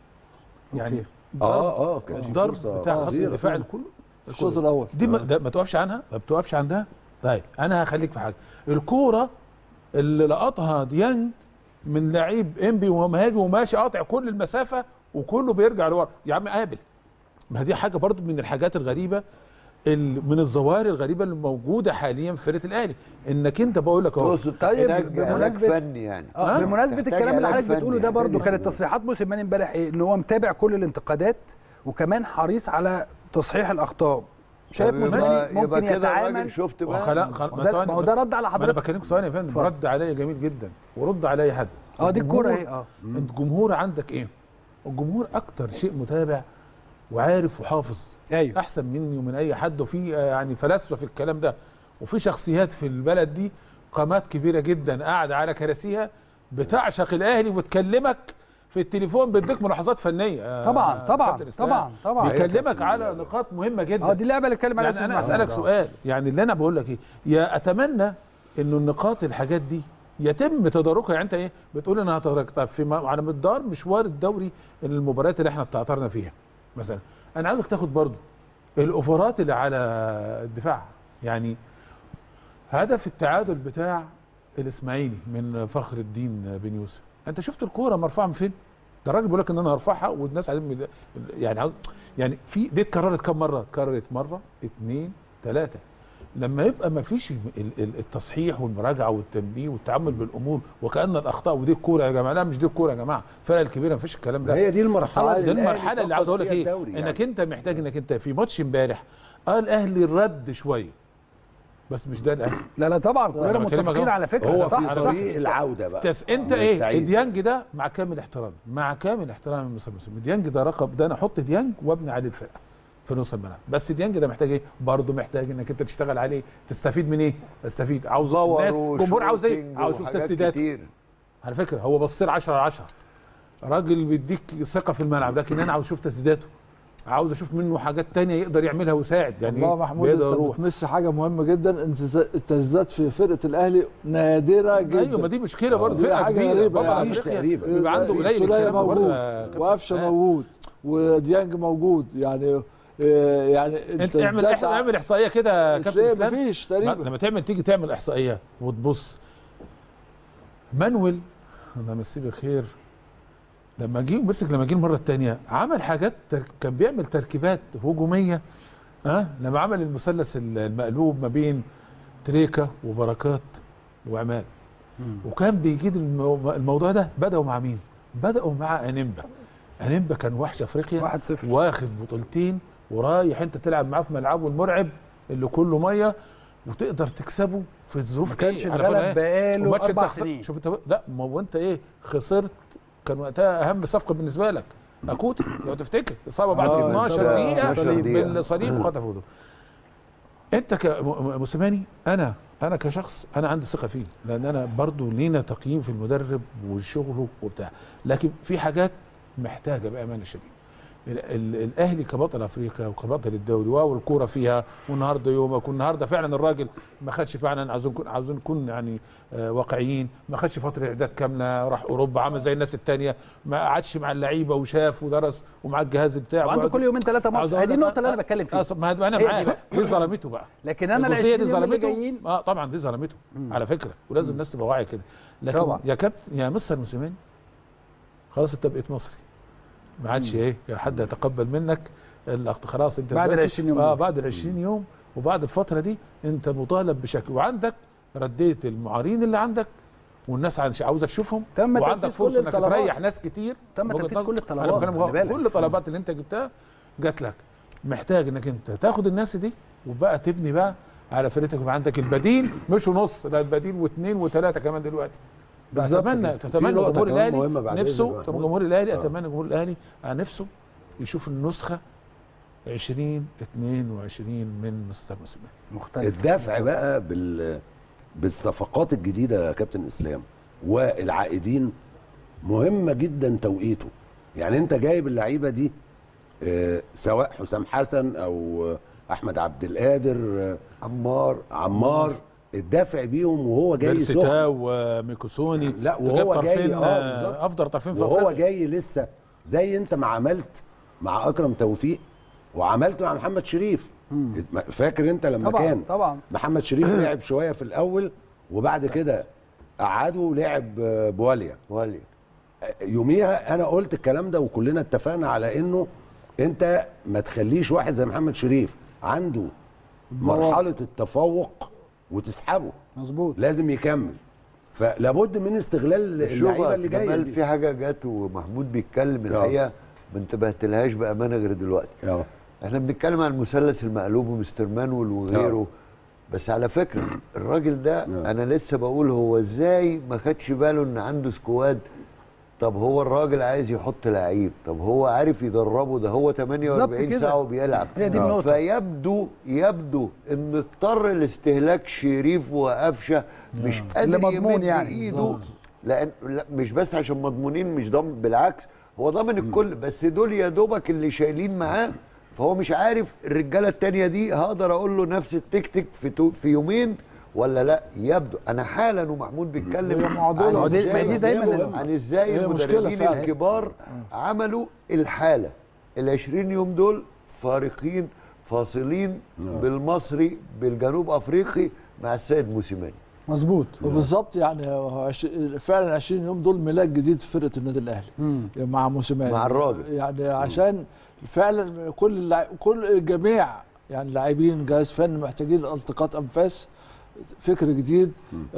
يعني اه اه كانت في الضرب فرصة بتاع خط خطيرة. الدفاع الكل الشوط الاول دي ما, ده ما توقفش عنها ما بتوقفش عندها طيب انا هخليك في حاجه الكوره اللي لقطها ديانج من لعيب انبي وهو مهاجم وماشي قاطع كل المسافه وكله بيرجع لورا يا عم قابل ما دي حاجه برضو من الحاجات الغريبه ال- من الظواهر الغريبه اللي موجوده حاليا في فرقه الاهلي انك انت بقول لك اهو تقصد طيب، تحتاج علاج بمناسبة- فني يعني اه آه. بمناسبه تحتاج الكلام اللي علاج حضرتك بتقوله فني ده برضو يعني. كانت تصريحات موسيماني امبارح ايه ان هو متابع كل الانتقادات وكمان حريص على تصحيح الاخطاء شايف طب يبقى- موسيماني يبقى ممكن كده يتعامل الراجل شفت بقى خلا خلا ما ده- ما هو ده رد على ما انا حضرتك بكلمك ثواني يا فندم اتفضل. رد عليا جميل جدا ورد على اي حد اه دي الكوره الجمهور- اهي اه الجمهور عندك ايه الجمهور اكتر شيء متابع وعارف وحافظ ايوه احسن مني ومن اي حد وفي آه، يعني فلاسفه في الكلام ده وفي شخصيات في البلد دي قامات كبيره جدا قاعده على كراسيها بتعشق الاهلي وتكلمك في التليفون بيديك ملاحظات فنيه آه، طبعا طبعا كابتن إسلام. طبعا طبعا بيكلمك على نقاط مهمه جدا اه دي اللعبه اللي اتكلم عليها يعني أستاذ انا محمود. اسالك سؤال يعني اللي انا بقول لك ايه يا اتمنى انه النقاط الحاجات دي يتم تداركها يعني انت ايه بتقول انها تدارك طب في م- على مقدار مشوار الدوري المباريات اللي احنا تعثرنا فيها مثلا انا عاوزك تاخد برضو الاوفرات اللي على الدفاع يعني هدف التعادل بتاع الاسماعيلي من فخر الدين بن يوسف انت شفت الكوره مرفوعه من فين ده الراجل بيقول لك ان انا هرفعها والناس عايزين مد- يعني عاوز يعني في دي اتكررت كم مره اتكررت مره اتنين ثلاثه لما يبقى ما فيش ال- ال- التصحيح والمراجعه والتنبيه والتعامل بالامور وكان الاخطاء ودي الكوره يا جماعه لا مش دي الكوره يا جماعه الفرق الكبيره ما فيش الكلام ده هي دي المرحله دي اللي الأهلي المرحله اللي فقد عاوز اقول لك فيها ايه الدوري انك يعني. انت محتاج انك انت في ماتش امبارح اه الاهلي رد شويه بس مش ده الاهلي لا لا طبعا كلنا أنا بكلمك متفقين أهو. على فكره هو صح في صح طريق العوده بقى تس انت ايه يستعيد. ديانج ده مع كامل احترامي مع كامل احترامي لمستر مسلم ديانج ده رقم ده انا احط ديانج وابني عليه الفرقه في نص الملعب بس ديانج ده محتاج ايه برضه محتاج انك انت تشتغل عليه تستفيد من ايه استفيد عاوز باور الناس الجمهور عاوز ايه وشوتينج عاوز يشوف وحاجات تسديدات كتير على فكره هو بصير 10 على 10 راجل بيديك ثقه في الملعب لكن انا عاوز اشوف تسديداته عاوز اشوف منه حاجات تانية يقدر يعملها ويساعد يعني والله محمود انت بيقدر يروح بتمس حاجه مهمه جدا انت التسديدات في فرقه الاهلي نادره جدا ايوه ما دي مشكله برضه دي فرقه حاجة كبيره غريبة بابا يعني. مفيش افريقيا تقريبا. بيبقى عنده قليل سولية الكلام ده موجود برضه يا كابتن. وقفشه آه. موجود وديانج موجود يعني آه، يعني انت اعمل التسديدات احنا اعمل احصائيه كده يا كابتن تلاقي اسلام مفيش ما- تقريبا لما تعمل تيجي تعمل احصائيه وتبص مانويل الله يمسيه بالخير لما جه مسك لما جه المره الثانيه عمل حاجات تر... كان بيعمل تركيبات هجوميه ها لما عمل المثلث المقلوب ما بين تريكا وبركات وعماد وكان بيجيد المو... الموضوع ده بداوا مع مين؟ بداوا مع انيمبا انيمبا كان وحش افريقيا 1-0 واخد بطولتين ورايح انت تلعب معاه في ملعبه المرعب اللي كله ميه وتقدر تكسبه في الظروف ما كانش دي. أنا فاهم اتغلب إيه؟ بقاله وماتش أربع انت خسر- سنين. شوف انت لا ما هو انت ايه خسرت كان وقتها اهم صفقه بالنسبه لك اكوتي لو تفتكر اصابه بعد آه، 12 إصابة دقيقه 12 دقيقة. بالصليب وخطف هدوء انت كموسيماني انا انا كشخص انا عندي ثقه فيه لان انا برضو لينا تقييم في المدرب وشغله وبتاع لكن في حاجات محتاجه بامانه شديده ال- ال- الاهلي كبطل افريقيا وكبطل الدوري واو الكوره فيها والنهارده يومك والنهارده فعلا الراجل ما خدش فعلا عاوزين نكون عاوزين نكون يعني آه واقعيين ما خدش فتره اعداد كامله راح اوروبا عمل زي الناس التانية ما قعدش مع اللعيبه وشاف ودرس ومع الجهاز بتاعه وعنده وقعد- كل يومين ثلاثه عاوز ماتش أقول هي دي لك- النقطه اللي انا بتكلم آه، فيها ما هي- انا هي دي معاك بقى. دي ظلمته بقى لكن انا الجزئية ال 20 يوم اللي جايين اه طبعا دي ظلمته على فكره ولازم الناس تبقى واعيه كده لكن طبعا. يا كابتن يا مستر موسيماني خلاص انت بقيت مصري ما عادش ايه يا حد يتقبل منك الأخت- خلاص انت بعد ال دلوقتي- 20 يوم اه دول. بعد ال 20 يوم وبعد الفتره دي انت مطالب بشكل وعندك رديت المعارين اللي عندك والناس عايز- عاوزه تشوفهم تم وعندك تنفيذ كل فرصه انك الطلبات. تريح ناس كتير تم وجهة تنفيذ نظر. كل أنا الطلبات، بتكلم خلي بالك. كل الطلبات اللي انت جبتها جات لك محتاج انك انت تاخد الناس دي وبقى تبني بقى على فرقتك ويبقى عندك البديل مش ونص لا البديل واثنين وثلاثه كمان دلوقتي بالظبط اتمنى كده. في اتمنى نقطة جمهور كمان الاهلي مهمة بعد نفسه إذنك بقى. جمهور الاهلي آه. اتمنى جمهور الاهلي على نفسه يشوف النسخه 2022 من مستر موسيماني مختلف الدفع بقى بال بالصفقات الجديده يا كابتن اسلام والعائدين مهمه جدا توقيته يعني انت جايب اللعيبه دي آه، سواء حسام حسن او آه، احمد عبد القادر آه، عمار عمار الدافع بيهم وهو جاي بيرسيتا سخن وميكوسوني لا، أنت وهو جايب جاي- طرفين آه، آه، بالظبط. افضل طرفين في وهو افريقيا جاي لسه زي انت ما عملت مع اكرم توفيق وعملت مع محمد شريف فاكر انت لما طبعا كان طبعا محمد شريف لعب شويه في الاول وبعد كده قعدوا لعب آه، بواليا ولي يوميها انا قلت الكلام ده وكلنا اتفقنا على انه انت ما تخليش واحد زي محمد شريف عنده مرحله التفوق وتسحبه مظبوط لازم يكمل فلابد من استغلال شوف اللعيبه يا اللي أستاذ جايه جمال دي. في حاجه جت ومحمود بيتكلم الحقيقه ما انتبهتلهاش بامانه غير دلوقتي اه احنا بنتكلم عن المثلث المقلوب ومستر مانويل وغيره بس على فكره الراجل ده نعم. انا لسه بقول هو ازاي ما خدش باله ان عنده سكواد طب هو الراجل عايز يحط لعيب طب هو عارف يدربه ده هو 48 كده. ساعه وبيلعب هي دي النقطة. فيبدو يبدو ان اضطر لاستهلاك شريف وقفشه مش قادر اللي مضمون يمد يعني. ايده لان لا مش بس عشان مضمونين مش ضامن بالعكس هو ضامن الكل بس دول يا دوبك اللي شايلين معاه فهو مش عارف الرجاله التانية دي هقدر اقول له نفس التكتيك في تو في يومين ولا لا يبدو انا حالا ومحمود بيتكلم هي معضلة. عن ما دي- ما إزاي- دي دايماً عن ازاي هي مشكلة المدربين فعلا. الكبار عملوا الحاله ال 20 يوم دول فارقين فاصلين بالمصري بالجنوب افريقي مع السيد موسيماني مظبوط وبالظبط يعني هو عش... فعلا 20 يوم دول ميلاد جديد في فرقه النادي الاهلي مع موسيماني مع الراجل. يعني عشان فعلا كل اللع... كل الجميع يعني لاعبين جهاز فني محتاجين التقاط انفاس فكر جديد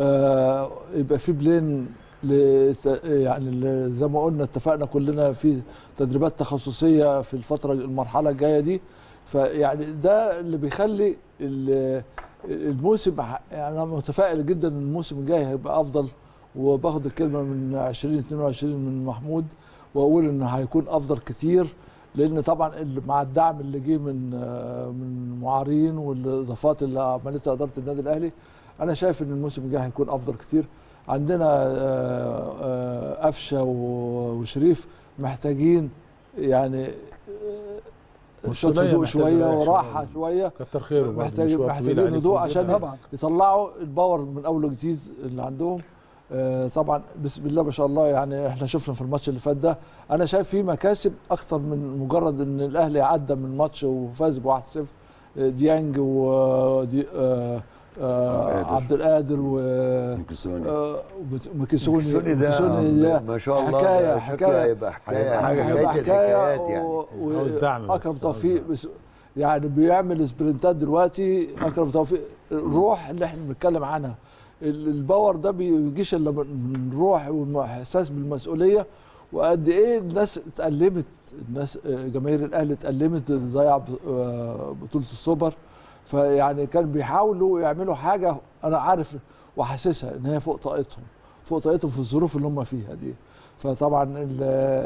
آه يبقى في بلين لت... يعني ل- زي ما قلنا اتفقنا كلنا في تدريبات تخصصيه في الفتره المرحله الجايه دي فيعني ده اللي بيخلي ال- الموسم ح- يعني انا متفائل جدا ان الموسم الجاي هيبقى افضل وباخد الكلمه من 2022 من محمود واقول ان هيكون افضل كتير لان طبعا ال- مع الدعم اللي جه من آه، من معارين والاضافات اللي عملتها اداره النادي الاهلي انا شايف ان الموسم الجاي هيكون افضل كتير عندنا آه، آه، قفشه و- وشريف محتاجين يعني آه، والسولية شويه هدوء محتاجة شويه رايح وراحه شويه كتر خيره برضه، محتاج مشوار طويل محتاجين عليكم هدوء كده. عشان طبعا. يطلعوا الباور من اول وجديد اللي عندهم آه، طبعا بسم الله ما شاء الله يعني احنا شفنا في الماتش اللي فات ده انا شايف فيه مكاسب اكتر من مجرد ان الاهلي عدى من ماتش وفاز ب 1-0 آه، ديانج ودي آه، آه، قادر. عبد القادر و مكسوني آه، وبت- مكيسوني مكسوني ده مكيسوني ده ما شاء الله حكاية- ده شكله حكاية. هيبقى حكايه هيبقى حاجة حكايه هيبقى حكايه الحكايات يعني و- عاوز دعم بس، واكرم عاوز توفيق دعم. بس يعني بيعمل سبرنتات دلوقتي اكرم توفيق الروح اللي احنا بنتكلم عنها ال- الباور ده بيجيش الا من الروح والاحساس بالمسؤوليه وقد ايه الناس اتألمت الناس آه، جماهير الاهلي اتألمت ضيع ب- آه، بطوله السوبر فيعني كان بيحاولوا يعملوا حاجه انا عارف وحاسسها ان هي فوق طاقتهم فوق طاقتهم في الظروف اللي هم فيها دي فطبعا ال-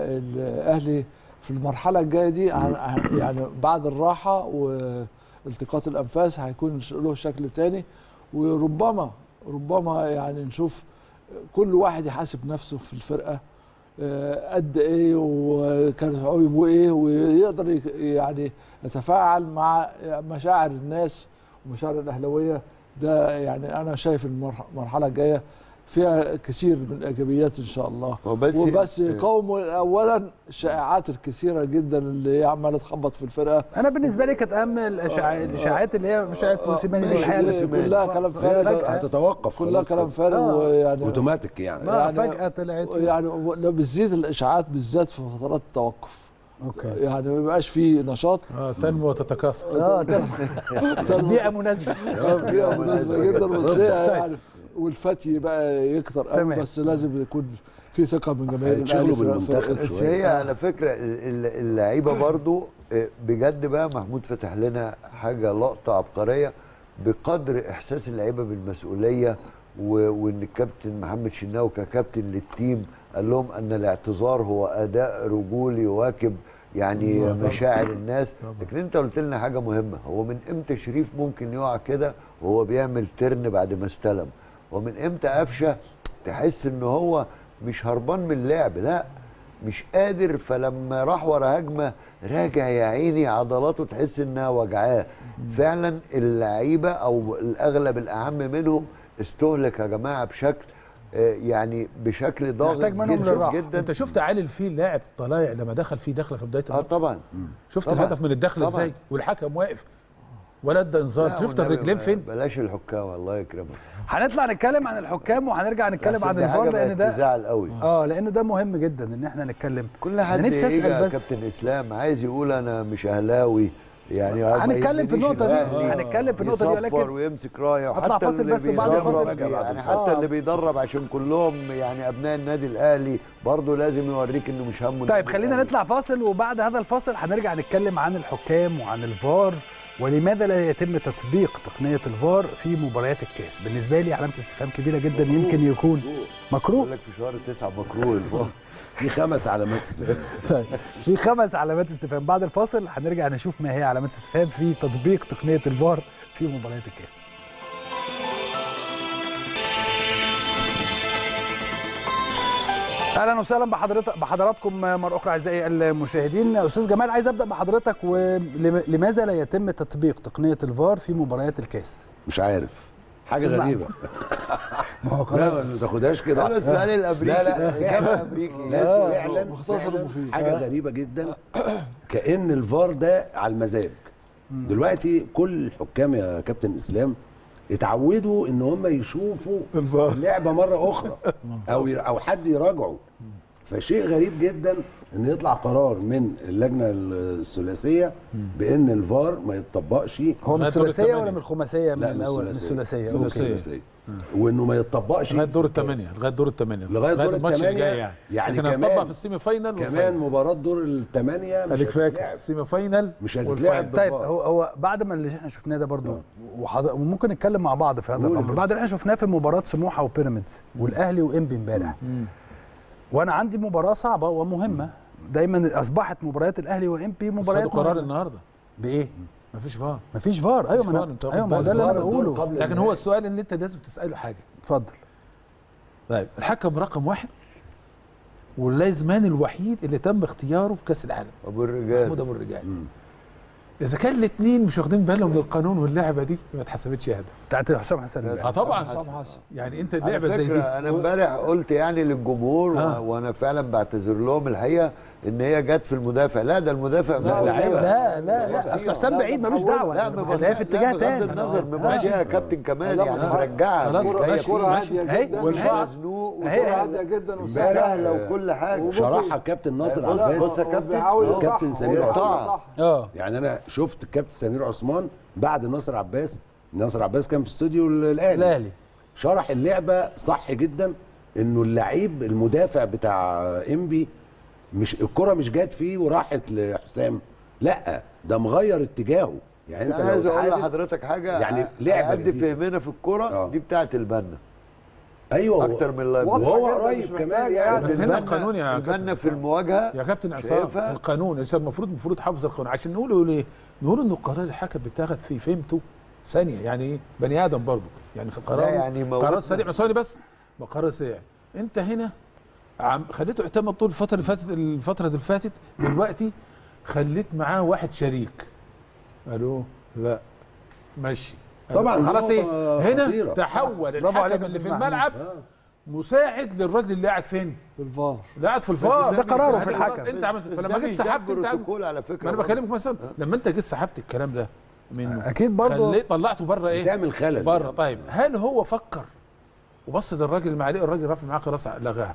الاهلي في المرحله الجايه دي عن- عن- يعني بعد الراحه والتقاط الانفاس هيكون له شكل تاني وربما ربما يعني نشوف كل واحد يحاسب نفسه في الفرقه آه، قد ايه وكانت عيوبه ايه ويقدر يك- يعني يتفاعل مع مشاعر الناس ومشاعر الاهلاويه ده يعني انا شايف المرح- المرحله الجايه فيها كثير من الايجابيات ان شاء الله هو بس وبس يقاوموا اولا الشائعات الكثيره جدا اللي هي عماله تخبط في الفرقه انا بالنسبه لي كانت اهم الإشاع- الاشاعات اللي هي اشاعه موسيماني دي ماشي، الحقيقه دي اللي كلها كلام هي فارغ هتتوقف كلها خلاص كلام كده. فارغ آه. ويعني اوتوماتيك يعني ما يعني- فجاه طلعت يعني لا بتزيد الاشاعات بالذات في فترات التوقف اوكي يعني ما بيبقاش فيه نشاط اه تنمو وتتكاثر اه تمام. بيئه مناسبه بيئة مناسبة جدا وتلاقيها طيب. يعني والفتي بقى يكتر قوي تمام. بس لازم يكون في ثقة من جماهير هيتشغلوا الأهلي في بالمنتخب فرقته. بس شوية. هي على فكره ال- ال- اللعيبه برضو آه، بجد بقى محمود فتح لنا حاجه لقطه عبقريه بقدر احساس اللعيبه بالمسؤوليه و- وان الكابتن محمد شناوي ككابتن للتيم قال لهم ان الاعتذار هو اداء رجولي يواكب يعني مشاعر الناس لكن انت قلت لنا حاجه مهمه هو من امتى شريف ممكن يقع كده وهو بيعمل ترن بعد ما استلم ومن امتى قفشه تحس ان هو مش هربان من اللعب لا مش قادر فلما راح ورا هجمه راجع يا عيني عضلاته تحس انها وجعاه فعلا اللعيبه او الاغلب الاعم منهم استهلك يا جماعه بشكل آه، يعني بشكل ضاغط محتاج منهم جدا للراحة. جدا انت شفت علي الفيل لاعب طلايع لما دخل فيه دخله في بدايه اه الماتش طبعا شفت طبعاً. الهدف من الدخل طبعاً. ازاي والحكم واقف ولا ادى انذار لا، شفت والنبي الرجلين ما- فين بلاش الحكام الله يكرمك هنطلع نتكلم عن الحكام وهنرجع نتكلم أحسن عن دي حاجة الفار لان بقت ده تزعل قوي اه لانه ده مهم جدا ان احنا نتكلم كل حد أنا نفسي يجي أسأل يا بس. كابتن اسلام عايز يقول انا مش اهلاوي يعني ما هنتكلم في يهمنيش النقطة دي الأهلي. هنتكلم في النقطة دي يصفر ولكن ويمسك رايه هطلع وحتى فاصل اللي بس وبعد بيدرب- الفاصل- يعني آه. حتى اللي بيدرب عشان كلهم يعني ابناء النادي الاهلي برضه لازم يوريك انه مش همه طيب النادي خلينا الأهلي. نطلع فاصل وبعد هذا الفاصل هنرجع نتكلم عن الحكام وعن الفار ولماذا لا يتم تطبيق تقنية الفار في مباريات الكاس بالنسبة لي علامة استفهام كبيرة جدا يمكن يكون مكروه بقول لك في شهر تسعة مكروه الفار في خمس علامات استفهام طيب في خمس علامات استفهام بعد الفاصل هنرجع نشوف ما هي علامات استفهام في تطبيق تقنية الفار في مباريات الكاس اهلا وسهلا بحضرتك بحضراتكم مره اخرى اعزائي المشاهدين استاذ جمال عايز ابدا بحضرتك ولماذا لا يتم تطبيق تقنيه الفار في مباريات الكاس مش عارف حاجه أستاذ غريبه ما هو لا خلاص ما تاخدهاش كده قالوا السؤال الامريكي لا لا إجابة امريكي لا فعلا مختصر فعلاً ومفيد. حاجه غريبه جدا كان الفار ده على المزاج دلوقتي كل الحكام يا كابتن اسلام اتعودوا ان هم يشوفوا الفار. اللعبه مره اخرى او ي- او حد يراجعه فشيء غريب جدا ان يطلع قرار من اللجنه الثلاثيه بان الفار ما يتطبقش هو من لغاية دور الثلاثيه ولا الثمانية. من الخماسيه من لا من الاول من الثلاثيه الثلاثيه من أوكي. الثلاثيه وانه ما يتطبقش لغايه دور في الكاس. الثمانيه لغايه دور الثمانيه لغاية دور الماتش اللي الثمانية، جاي يعني يعني لكن كمان- هنطبق في السيمي فاينال كمان مباراه دور الثمانيه مش خليك فاكر هتتلعب. السيمي فاينال مش والفاينل. هتتلعب طيب بالفار. هو هو بعد ما اللي احنا شفناه ده برضو وحض... وممكن نتكلم مع بعض في هذا قول. الامر بعد اللي احنا شفناه في مباراه سموحه وبيراميدز والاهلي وانبي امبارح وانا عندي مباراه صعبه ومهمه دايما اصبحت مباريات الاهلي وانبي بس مباريات خدوا قرار مهمة. النهارده بايه مفيش فار مفيش فار ايوه مفيش ما فار، انا أنت واخد ايوه ما هو ده بالك. اللي انا فار الدور بقوله قبل لكن النهائي. هو السؤال اللي انت لازم تساله حاجه اتفضل طيب الحكم رقم واحد واللازمان الوحيد اللي تم اختياره في كاس العالم ابو محمود الرجال ابو الرجال مم. اذا كان الاثنين مش واخدين بالهم من القانون واللعبه دي ما اتحسبتش هدف بتاعت حسام حسن اه طبعا حسام حسن يعني انت على لعبه زي فكرة دي انا امبارح قلت يعني للجمهور آه. و... وانا فعلا بعتذر لهم الحقيقه ان هي جت في المدافع لا ده المدافع لا، مش لا، لعيبة. لا لا لا اصل حسام لا، بعيد ده ملوش محول. دعوه لا يعني مبص- هي في اتجاه لا، بغض تاني النظر ماشي. مبصيها يا كابتن كمال لا، يعني خلاص. مرجعها خلاص، مش جاية ماشي. فيه. كرة ماشي. هادية أهي، جدا والشعر. مزنوق أهي. كرة وسهل هادية جدا امبارح، وسهله وكل حاجه شرحها كابتن ناصر بص- عباس بص يا كابتن. بيحاول أهو. كابتن يقطعها، سمير هو عثمان. يقطعها. اه يعني انا شفت الكابتن سمير عثمان بعد ناصر عباس ناصر عباس كان في استوديو الاهلي الاهلي شرح اللعبه صح جدا انه اللعيب المدافع بتاع انبي مش الكره مش جات فيه وراحت لحسام لا ده مغير اتجاهه يعني انت انت انا عايز لو اقول اتعادل- لحضرتك حاجه يعني على لعبة قد جديدة. فهمنا في الكوره آه. دي بتاعت البنا ايوه اكتر من لايف واضحة وهو جداً، قريب مش كمان محتاجة يعني. بس هنا القانون يا البنا كابتن في المواجهه يا كابتن عصام شايفها؟ القانون انت المفروض المفروض حافظ القانون عشان نقول يقول ايه؟ نقول انه قرار الحكم بيتاخد في فهمته ثانيه يعني ايه؟ بني ادم برضه يعني في قرار لا يعني موتنا. قرار سريع ثواني بس ما قرار سريع انت هنا عم خليته اعتمد طول الفتره اللي فاتت الفتره اللي فاتت دلوقتي خليت معاه واحد شريك قالوا لا ماشي طبعاً خلاص ايه نقطة هنا خطيرة. تحول برافو عليك الحكم يا اللي في أستاذ محمود. الملعب مساعد للراجل اللي قاعد فين؟ بالفار اللي قاعد في الفار ده قراره في يعني الحكم. انت عملت بس فلما ده جيت مش سحبت ده انت عم- بروتوكول على فكره ما انا برضه. بكلمك مثلا لما انت جيت سحبت الكلام ده منه اكيد برضه خليه طلعته بره ايه؟ بتعمل خلل بره يعني. طيب هل هو فكر وبص للراجل اللي عليه الراجل رافع معاه خلاص لغاها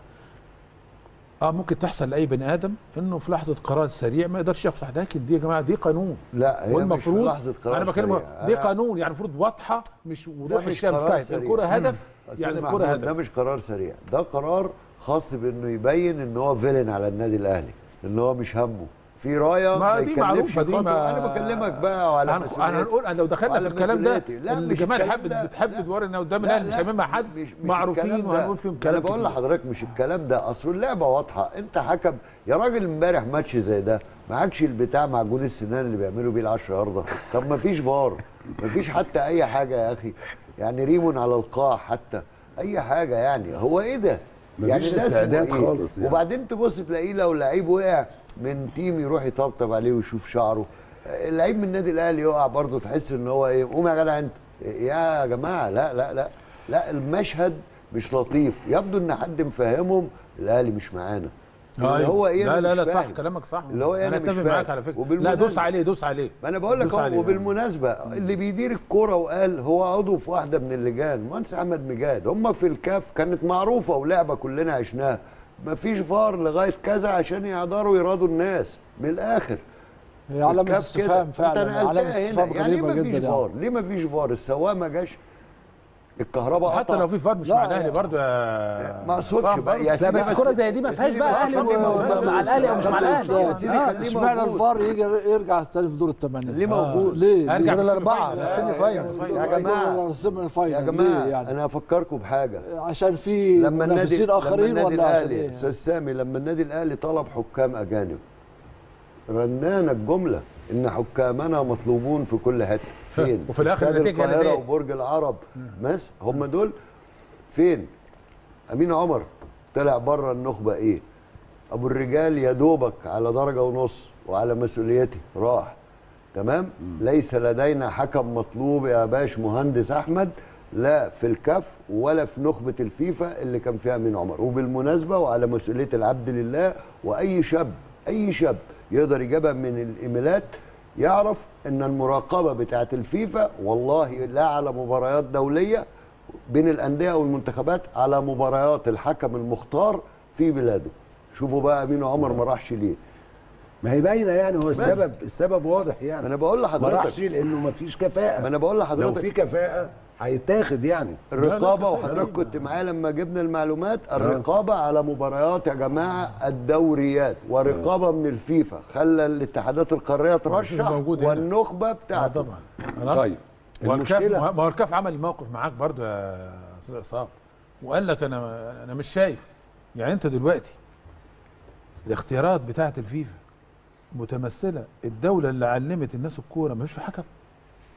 اه ممكن تحصل لاي بني ادم انه في لحظه قرار سريع ما يقدرش ياخد صح لكن دي يا جماعه دي قانون لا هي مش في والمفروض لحظه قرار انا بكلمك سريع. دي أنا- قانون يعني المفروض واضحه مش وضوح مش الشمس قرار طيب سريع. الكره هدف أستاذ يعني محمود، الكره ده هدف مش قرار سريع ده قرار خاص بانه يبين ان هو فيلن على النادي الاهلي ان هو مش همه في رايه ما دي يكلفش معروفة دي خطوة. ما- انا بكلمك بقى على انا انا هنقول انا لو دخلنا في وعلى الكلام ده مسؤوليتي. لا، مش الجماعه اللي الكلام حبت ده. بتحبد لا. ورا ان قدام لا، الاهلي مش لا، هاممها حد مش- مش معروفين الكلام ده. وهنقول فيهم كلام انا بقول كتير. لحضرتك مش الكلام ده اصل اللعبه واضحه انت حكم يا راجل امبارح ماتش زي ده معكش البتاع معجون السنان اللي بيعملوا بيه ال10 يارده طب ما فيش فار ما فيش حتى اي حاجه يا اخي يعني ريمون على القاع حتى اي حاجه يعني هو ايه ده مفيش ده اسمه استعداد إيه؟ خالص يعني. وبعدين تبص تلاقيه لو لعيب وقع من تيم يروح يطبطب عليه ويشوف شعره اللعيب من النادي الاهلي يقع برضه تحس ان هو ايه قوم يا جدع انت يا جماعه لا لا لا لا المشهد مش لطيف يبدو ان حد مفهمهم الاهلي مش معانا اللي أيوة. هو ايه لا أنا لا لا مش صح فاهم. كلامك صح اللي هو إيه انا أنا مش اتفق فاهم. معاك على فكره لا وبالمناسبة- دوس عليه دوس عليه ما انا بقول لك دوس اهو عليه. وبالمناسبه اللي بيدير الكوره وقال هو عضو في واحده من اللجان مهندس احمد مجاد هم في الكاف كانت معروفه ولعبه كلنا عشناها مفيش فار لغايه كذا عشان يقدروا يرادوا الناس من الاخر هي علامة الكاف استفهام كده. انت فعلا علامة نقلتها هنا استفهام يعني غريبة ما فيش جدا فار يعني ليه ما فيش فار السواق ما جاش الكهرباء حتى قطع لو في فار مش لا، مع الاهلي لا. برضه يا ما اقصدش عصام بقى برضه. يا لا سيدي بس كرة زي دي ما يا فيهاش سيدي بقى بس اهلي خليه و- موجود. مع الاهلي او مش مع الاهلي يا سيدي آه. خليه اشمعنى موجود. الفار يجي يرجع تاني في دور الثمانية ليه موجود ليه؟ ارجع دور في الأربعة، السيمي السيمي فاينل. فاينل. يا جماعة. السيمي فاينل يا ليه جماعه يعني انا هفكركم بحاجه عشان في لما النادي منافسين لما اخرين النادي ولا عشان الاهلي ايه؟ استاذ سامي لما النادي الاهلي طلب حكام اجانب رنانا الجمله ان حكامنا مطلوبون في كل حته فين وفي الآخر استاد النتيجة كانت القاهره إيه؟ وبرج العرب ماشي هم دول فين امين عمر طلع بره النخبه ايه ابو الرجال يا دوبك على درجه ونص وعلى مسؤوليتي راح تمام ليس لدينا حكم مطلوب يا باش مهندس احمد لا في الكاف ولا في نخبه الفيفا اللي كان فيها امين عمر وبالمناسبه وعلى مسؤوليه العبد لله واي شاب اي شاب يقدر يجيبها من الايميلات يعرف ان المراقبه بتاعه الفيفا والله لا على مباريات دوليه بين الانديه والمنتخبات على مباريات الحكم المختار في بلاده شوفوا بقى امين عمر ما راحش ليه ما هي باينه يعني هو السبب السبب واضح يعني انا بقول ما لحضرتك راحش لانه ما فيش كفاءه ما انا بقول لو لحضرتك في كفاءه هيتاخد يعني الرقابه وحضرتك كنت معايا لما جبنا المعلومات الرقابه على مباريات يا جماعه الدوريات ورقابه من الفيفا خلى الاتحادات القاريه ترشح موجود هنا. والنخبه اه بتاعته طبعا أنا- طيب والكاف المشكله ما هو الكاف عمل موقف معاك برضه يا استاذ عصام وقال لك انا انا مش شايف يعني انت دلوقتي الاختيارات بتاعه الفيفا متمثله الدوله اللي علمت الناس الكوره ما فيش حكم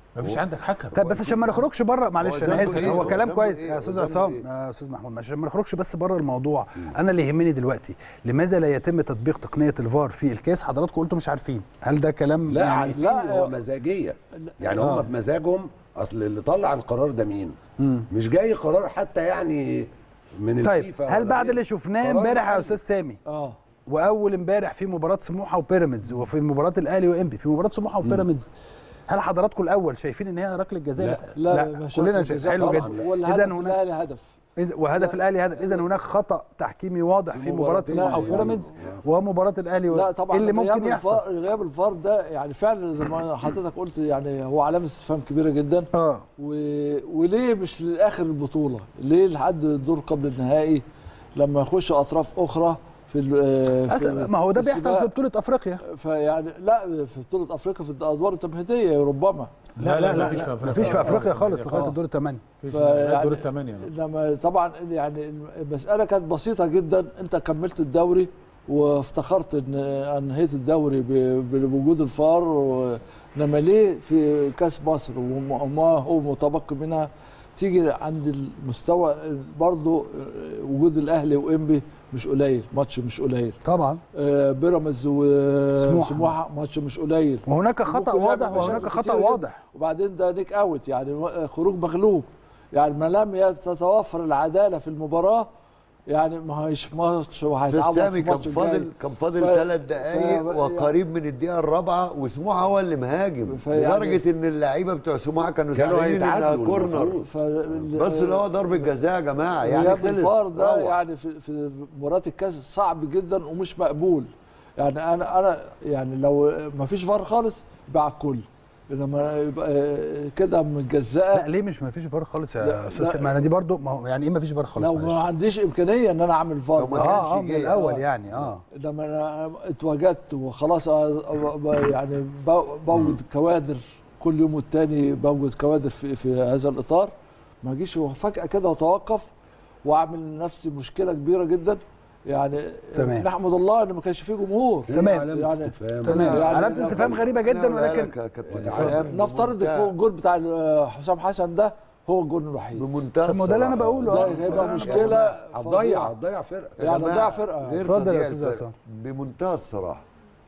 ما فيش عندك حكم طيب بس عشان ما نخرجش بره معلش هو انا ذنبه اسف إيه؟ هو هو كلام ذنبه كويس إيه؟ يا هو استاذ ذنبه عصام إيه؟ يا استاذ محمود عشان ما نخرجش بس بره الموضوع انا اللي يهمني دلوقتي لماذا لا يتم تطبيق تقنيه الفار في الكاس حضراتكم قلتوا مش عارفين هل ده كلام لا يعني عارفين لا، هو آه. مزاجيه يعني آه. هم بمزاجهم اصل اللي طلع القرار ده مين؟ مش جاي قرار حتى يعني من طيب الفيفا هل ولا بعد غيره. اللي شفناه قرار امبارح يا عادي. استاذ سامي اه واول امبارح في مباراه سموحه وبيراميدز وفي مباراه الاهلي وانبي في مباراه سموحه وبيراميدز هل حضراتكم الاول شايفين ان هي ركله جزاء لا. لا, لا كلنا شايفين حلو طبعاً. جدا والهدف اذا هناك الاهلي هدف إذا- وهدف الاهلي هدف اذا هناك خطا تحكيمي واضح في مباراه مباراتين. سموحه لا، وبيراميدز ومباراه الاهلي و- لا طبعا إيه اللي غياب ممكن يحصل الفار غياب الفار ده يعني فعلا زي ما حضرتك قلت يعني هو علامه استفهام كبيره جدا اه و... وليه مش لاخر البطوله؟ ليه لحد الدور قبل النهائي لما يخش اطراف اخرى في, ال- آه، أس- في ما هو ده في بيحصل في السباق. بطوله افريقيا فيعني لا في بطوله افريقيا في الادوار التمهيديه ربما لا لا لا مفيش في ما فيش في افريقيا خالص لغايه آه. الدور الثمانيه مفيش فيعني- دور الثمانيه لما طبعا يعني المساله كانت بسيطه جدا انت كملت الدوري وافتخرت ان انهيت الدوري ب- بوجود الفار و- انما ليه في كاس مصر وما وما هو متبقي منها تيجي عند المستوى برضه وجود الاهلي وانبي مش قليل ماتش مش قليل طبعا آه، بيراميدز سموحة. وسموحه ماتش مش قليل وهناك خطا ممكن واضح يعمل مشاكل وهناك خطا كتير جداً. واضح وبعدين ده نيك اوت يعني خروج مغلوب يعني ما لم تتوفر العداله في المباراه يعني ما هيش ماتش استاذ وهيتعوض سامي في كان الماتش الجاي فاضل كان فاضل ف- ثلاث دقائق ف- وقريب من الدقيقه الرابعه وسموحه هو اللي مهاجم فيعني- لدرجه ان اللعيبه بتوع سموحه كانوا كانوا زعلانين انها هيتعادلوا كورنر المفروض. ف... بس اللي هو ضربه جزاء يا جماعه يعني غياب خلص الفار ده روح. يعني في في مباراه الكاس صعب جدا ومش مقبول يعني انا انا يعني لو ما فيش فار خالص يبقى على الكل انما يبقى كده متجزأه لا ليه مش ما فيش فار خالص لا، يا استاذ لا. سامي؟ ما انا دي برضو ما هو يعني ايه ما فيش فار خالص لو معلش؟ ما عنديش امكانيه ان انا اعمل فار لو ما اه اه كانش من جاي. الاول آه. يعني اه لما انا اتواجدت وخلاص أ- أ- يعني ب- بوجد كوادر كل يوم والتاني بوجد كوادر في, في هذا الاطار ما اجيش فجاه كده واتوقف واعمل لنفسي مشكله كبيره جدا يعني تمام. نحمد الله ان ما كانش فيه جمهور هي تمام. علامة يعني- استفهام. تمام يعني علامه استفهام غريبه جدا أنا أقولها ولكن لك يا كابتن وتعالى. إسلام نفترض بمنتهى- الجول بتاع حسام حسن ده هو الجول الوحيد بمنتهى طب ما ده اللي انا الصراحة. بقوله ده آه. هيبقى مشكله هتضيع فظيعه هتضيع فرقه يا يعني جماعة، ضيع فرقة. غير اتفضل يا تضييع أستاذ الفرق. عصام. بمنتهى الصراحه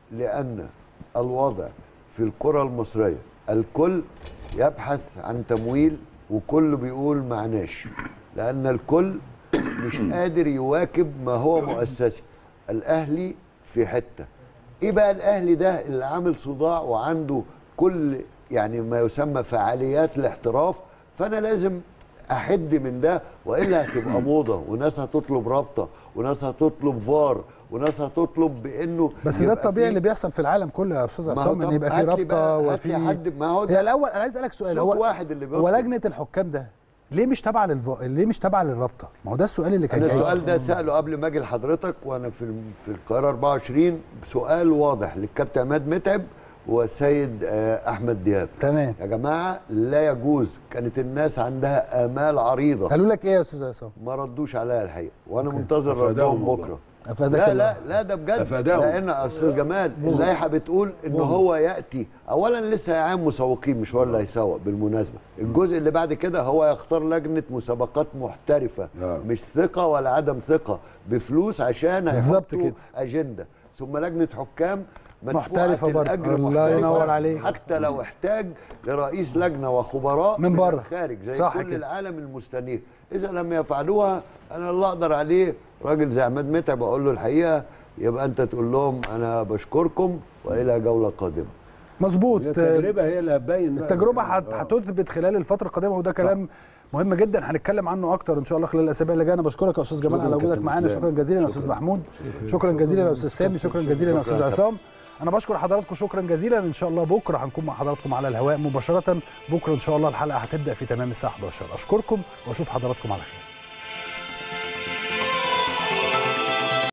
لان الوضع في الكره المصريه الكل يبحث عن تمويل وكل بيقول معناش لان الكل مش قادر يواكب ما هو مؤسسي الاهلي في حته ايه بقى الاهلي ده اللي عامل صداع وعنده كل يعني ما يسمى فعاليات الاحتراف فانا لازم احد من ده والا هتبقى موضه وناس هتطلب رابطه وناس هتطلب فار وناس هتطلب بانه بس ده يبقى الطبيعي في- اللي بيحصل في العالم كله يا استاذ ما هو عصام ان طب يبقى في هات لي رابطه بقى- هات لي وفي حد ما هو هي ده الاول انا عايز اسالك سؤال صوت هو واحد اللي هو بيطلب. لجنه الحكام ده ليه مش تابعه للف... ليه مش تابعه للرابطه؟ ما هو ده السؤال اللي كان انا جاي. السؤال ده ساله قبل ما اجي لحضرتك وانا في في القاهره 24 سؤال واضح للكابتن عماد متعب والسيد آه، احمد دياب تمام يا جماعه لا يجوز كانت الناس عندها امال عريضه قالوا لك ايه يا استاذ عصام؟ ما ردوش عليا الحقيقه وانا منتظر أفادهم ردهم والله. بكره افادك لا الله. لا لا ده بجد أفادهم. لان يا استاذ جمال اللائحه بتقول ان هو ياتي اولا لسه هيعين مسوقين مش هو اللي هيسوق بالمناسبه الجزء اللي بعد كده هو يختار لجنه مسابقات محترفه نعم. مش ثقه ولا عدم ثقه بفلوس عشان بالظبط هيحطوا كده. اجنده ثم لجنه حكام محترفة مدفوعة برضه. الأجر الله محترفة ينور عليك. حتى لو احتاج لرئيس لجنه وخبراء من بره. الخارج زي صح كل كده. العالم المستنير اذا لم يفعلوها انا اللي اقدر عليه راجل زي عماد متعب اقول له الحقيقه يبقى انت تقول لهم انا بشكركم والى جوله قادمه مظبوط هي التجربه هي اللي هتبين بقى. التجربه هت- آه. هتثبت خلال الفتره القادمه وده كلام مهم جدا هنتكلم عنه اكتر ان شاء الله خلال الاسابيع اللي جايه انا بشكرك يا استاذ جمال شكراً على وجودك كابتن معانا إسلام. شكرا جزيلا يا استاذ شكراً. محمود شكرا جزيلا يا استاذ سامي شكرا جزيلا يا استاذ شكراً. عصام انا بشكر حضراتكم شكرا جزيلا ان شاء الله بكره هنكون مع حضراتكم على الهواء مباشره بكره ان شاء الله الحلقه هتبدا في تمام الساعه 11 اشكركم واشوف حضراتكم على خير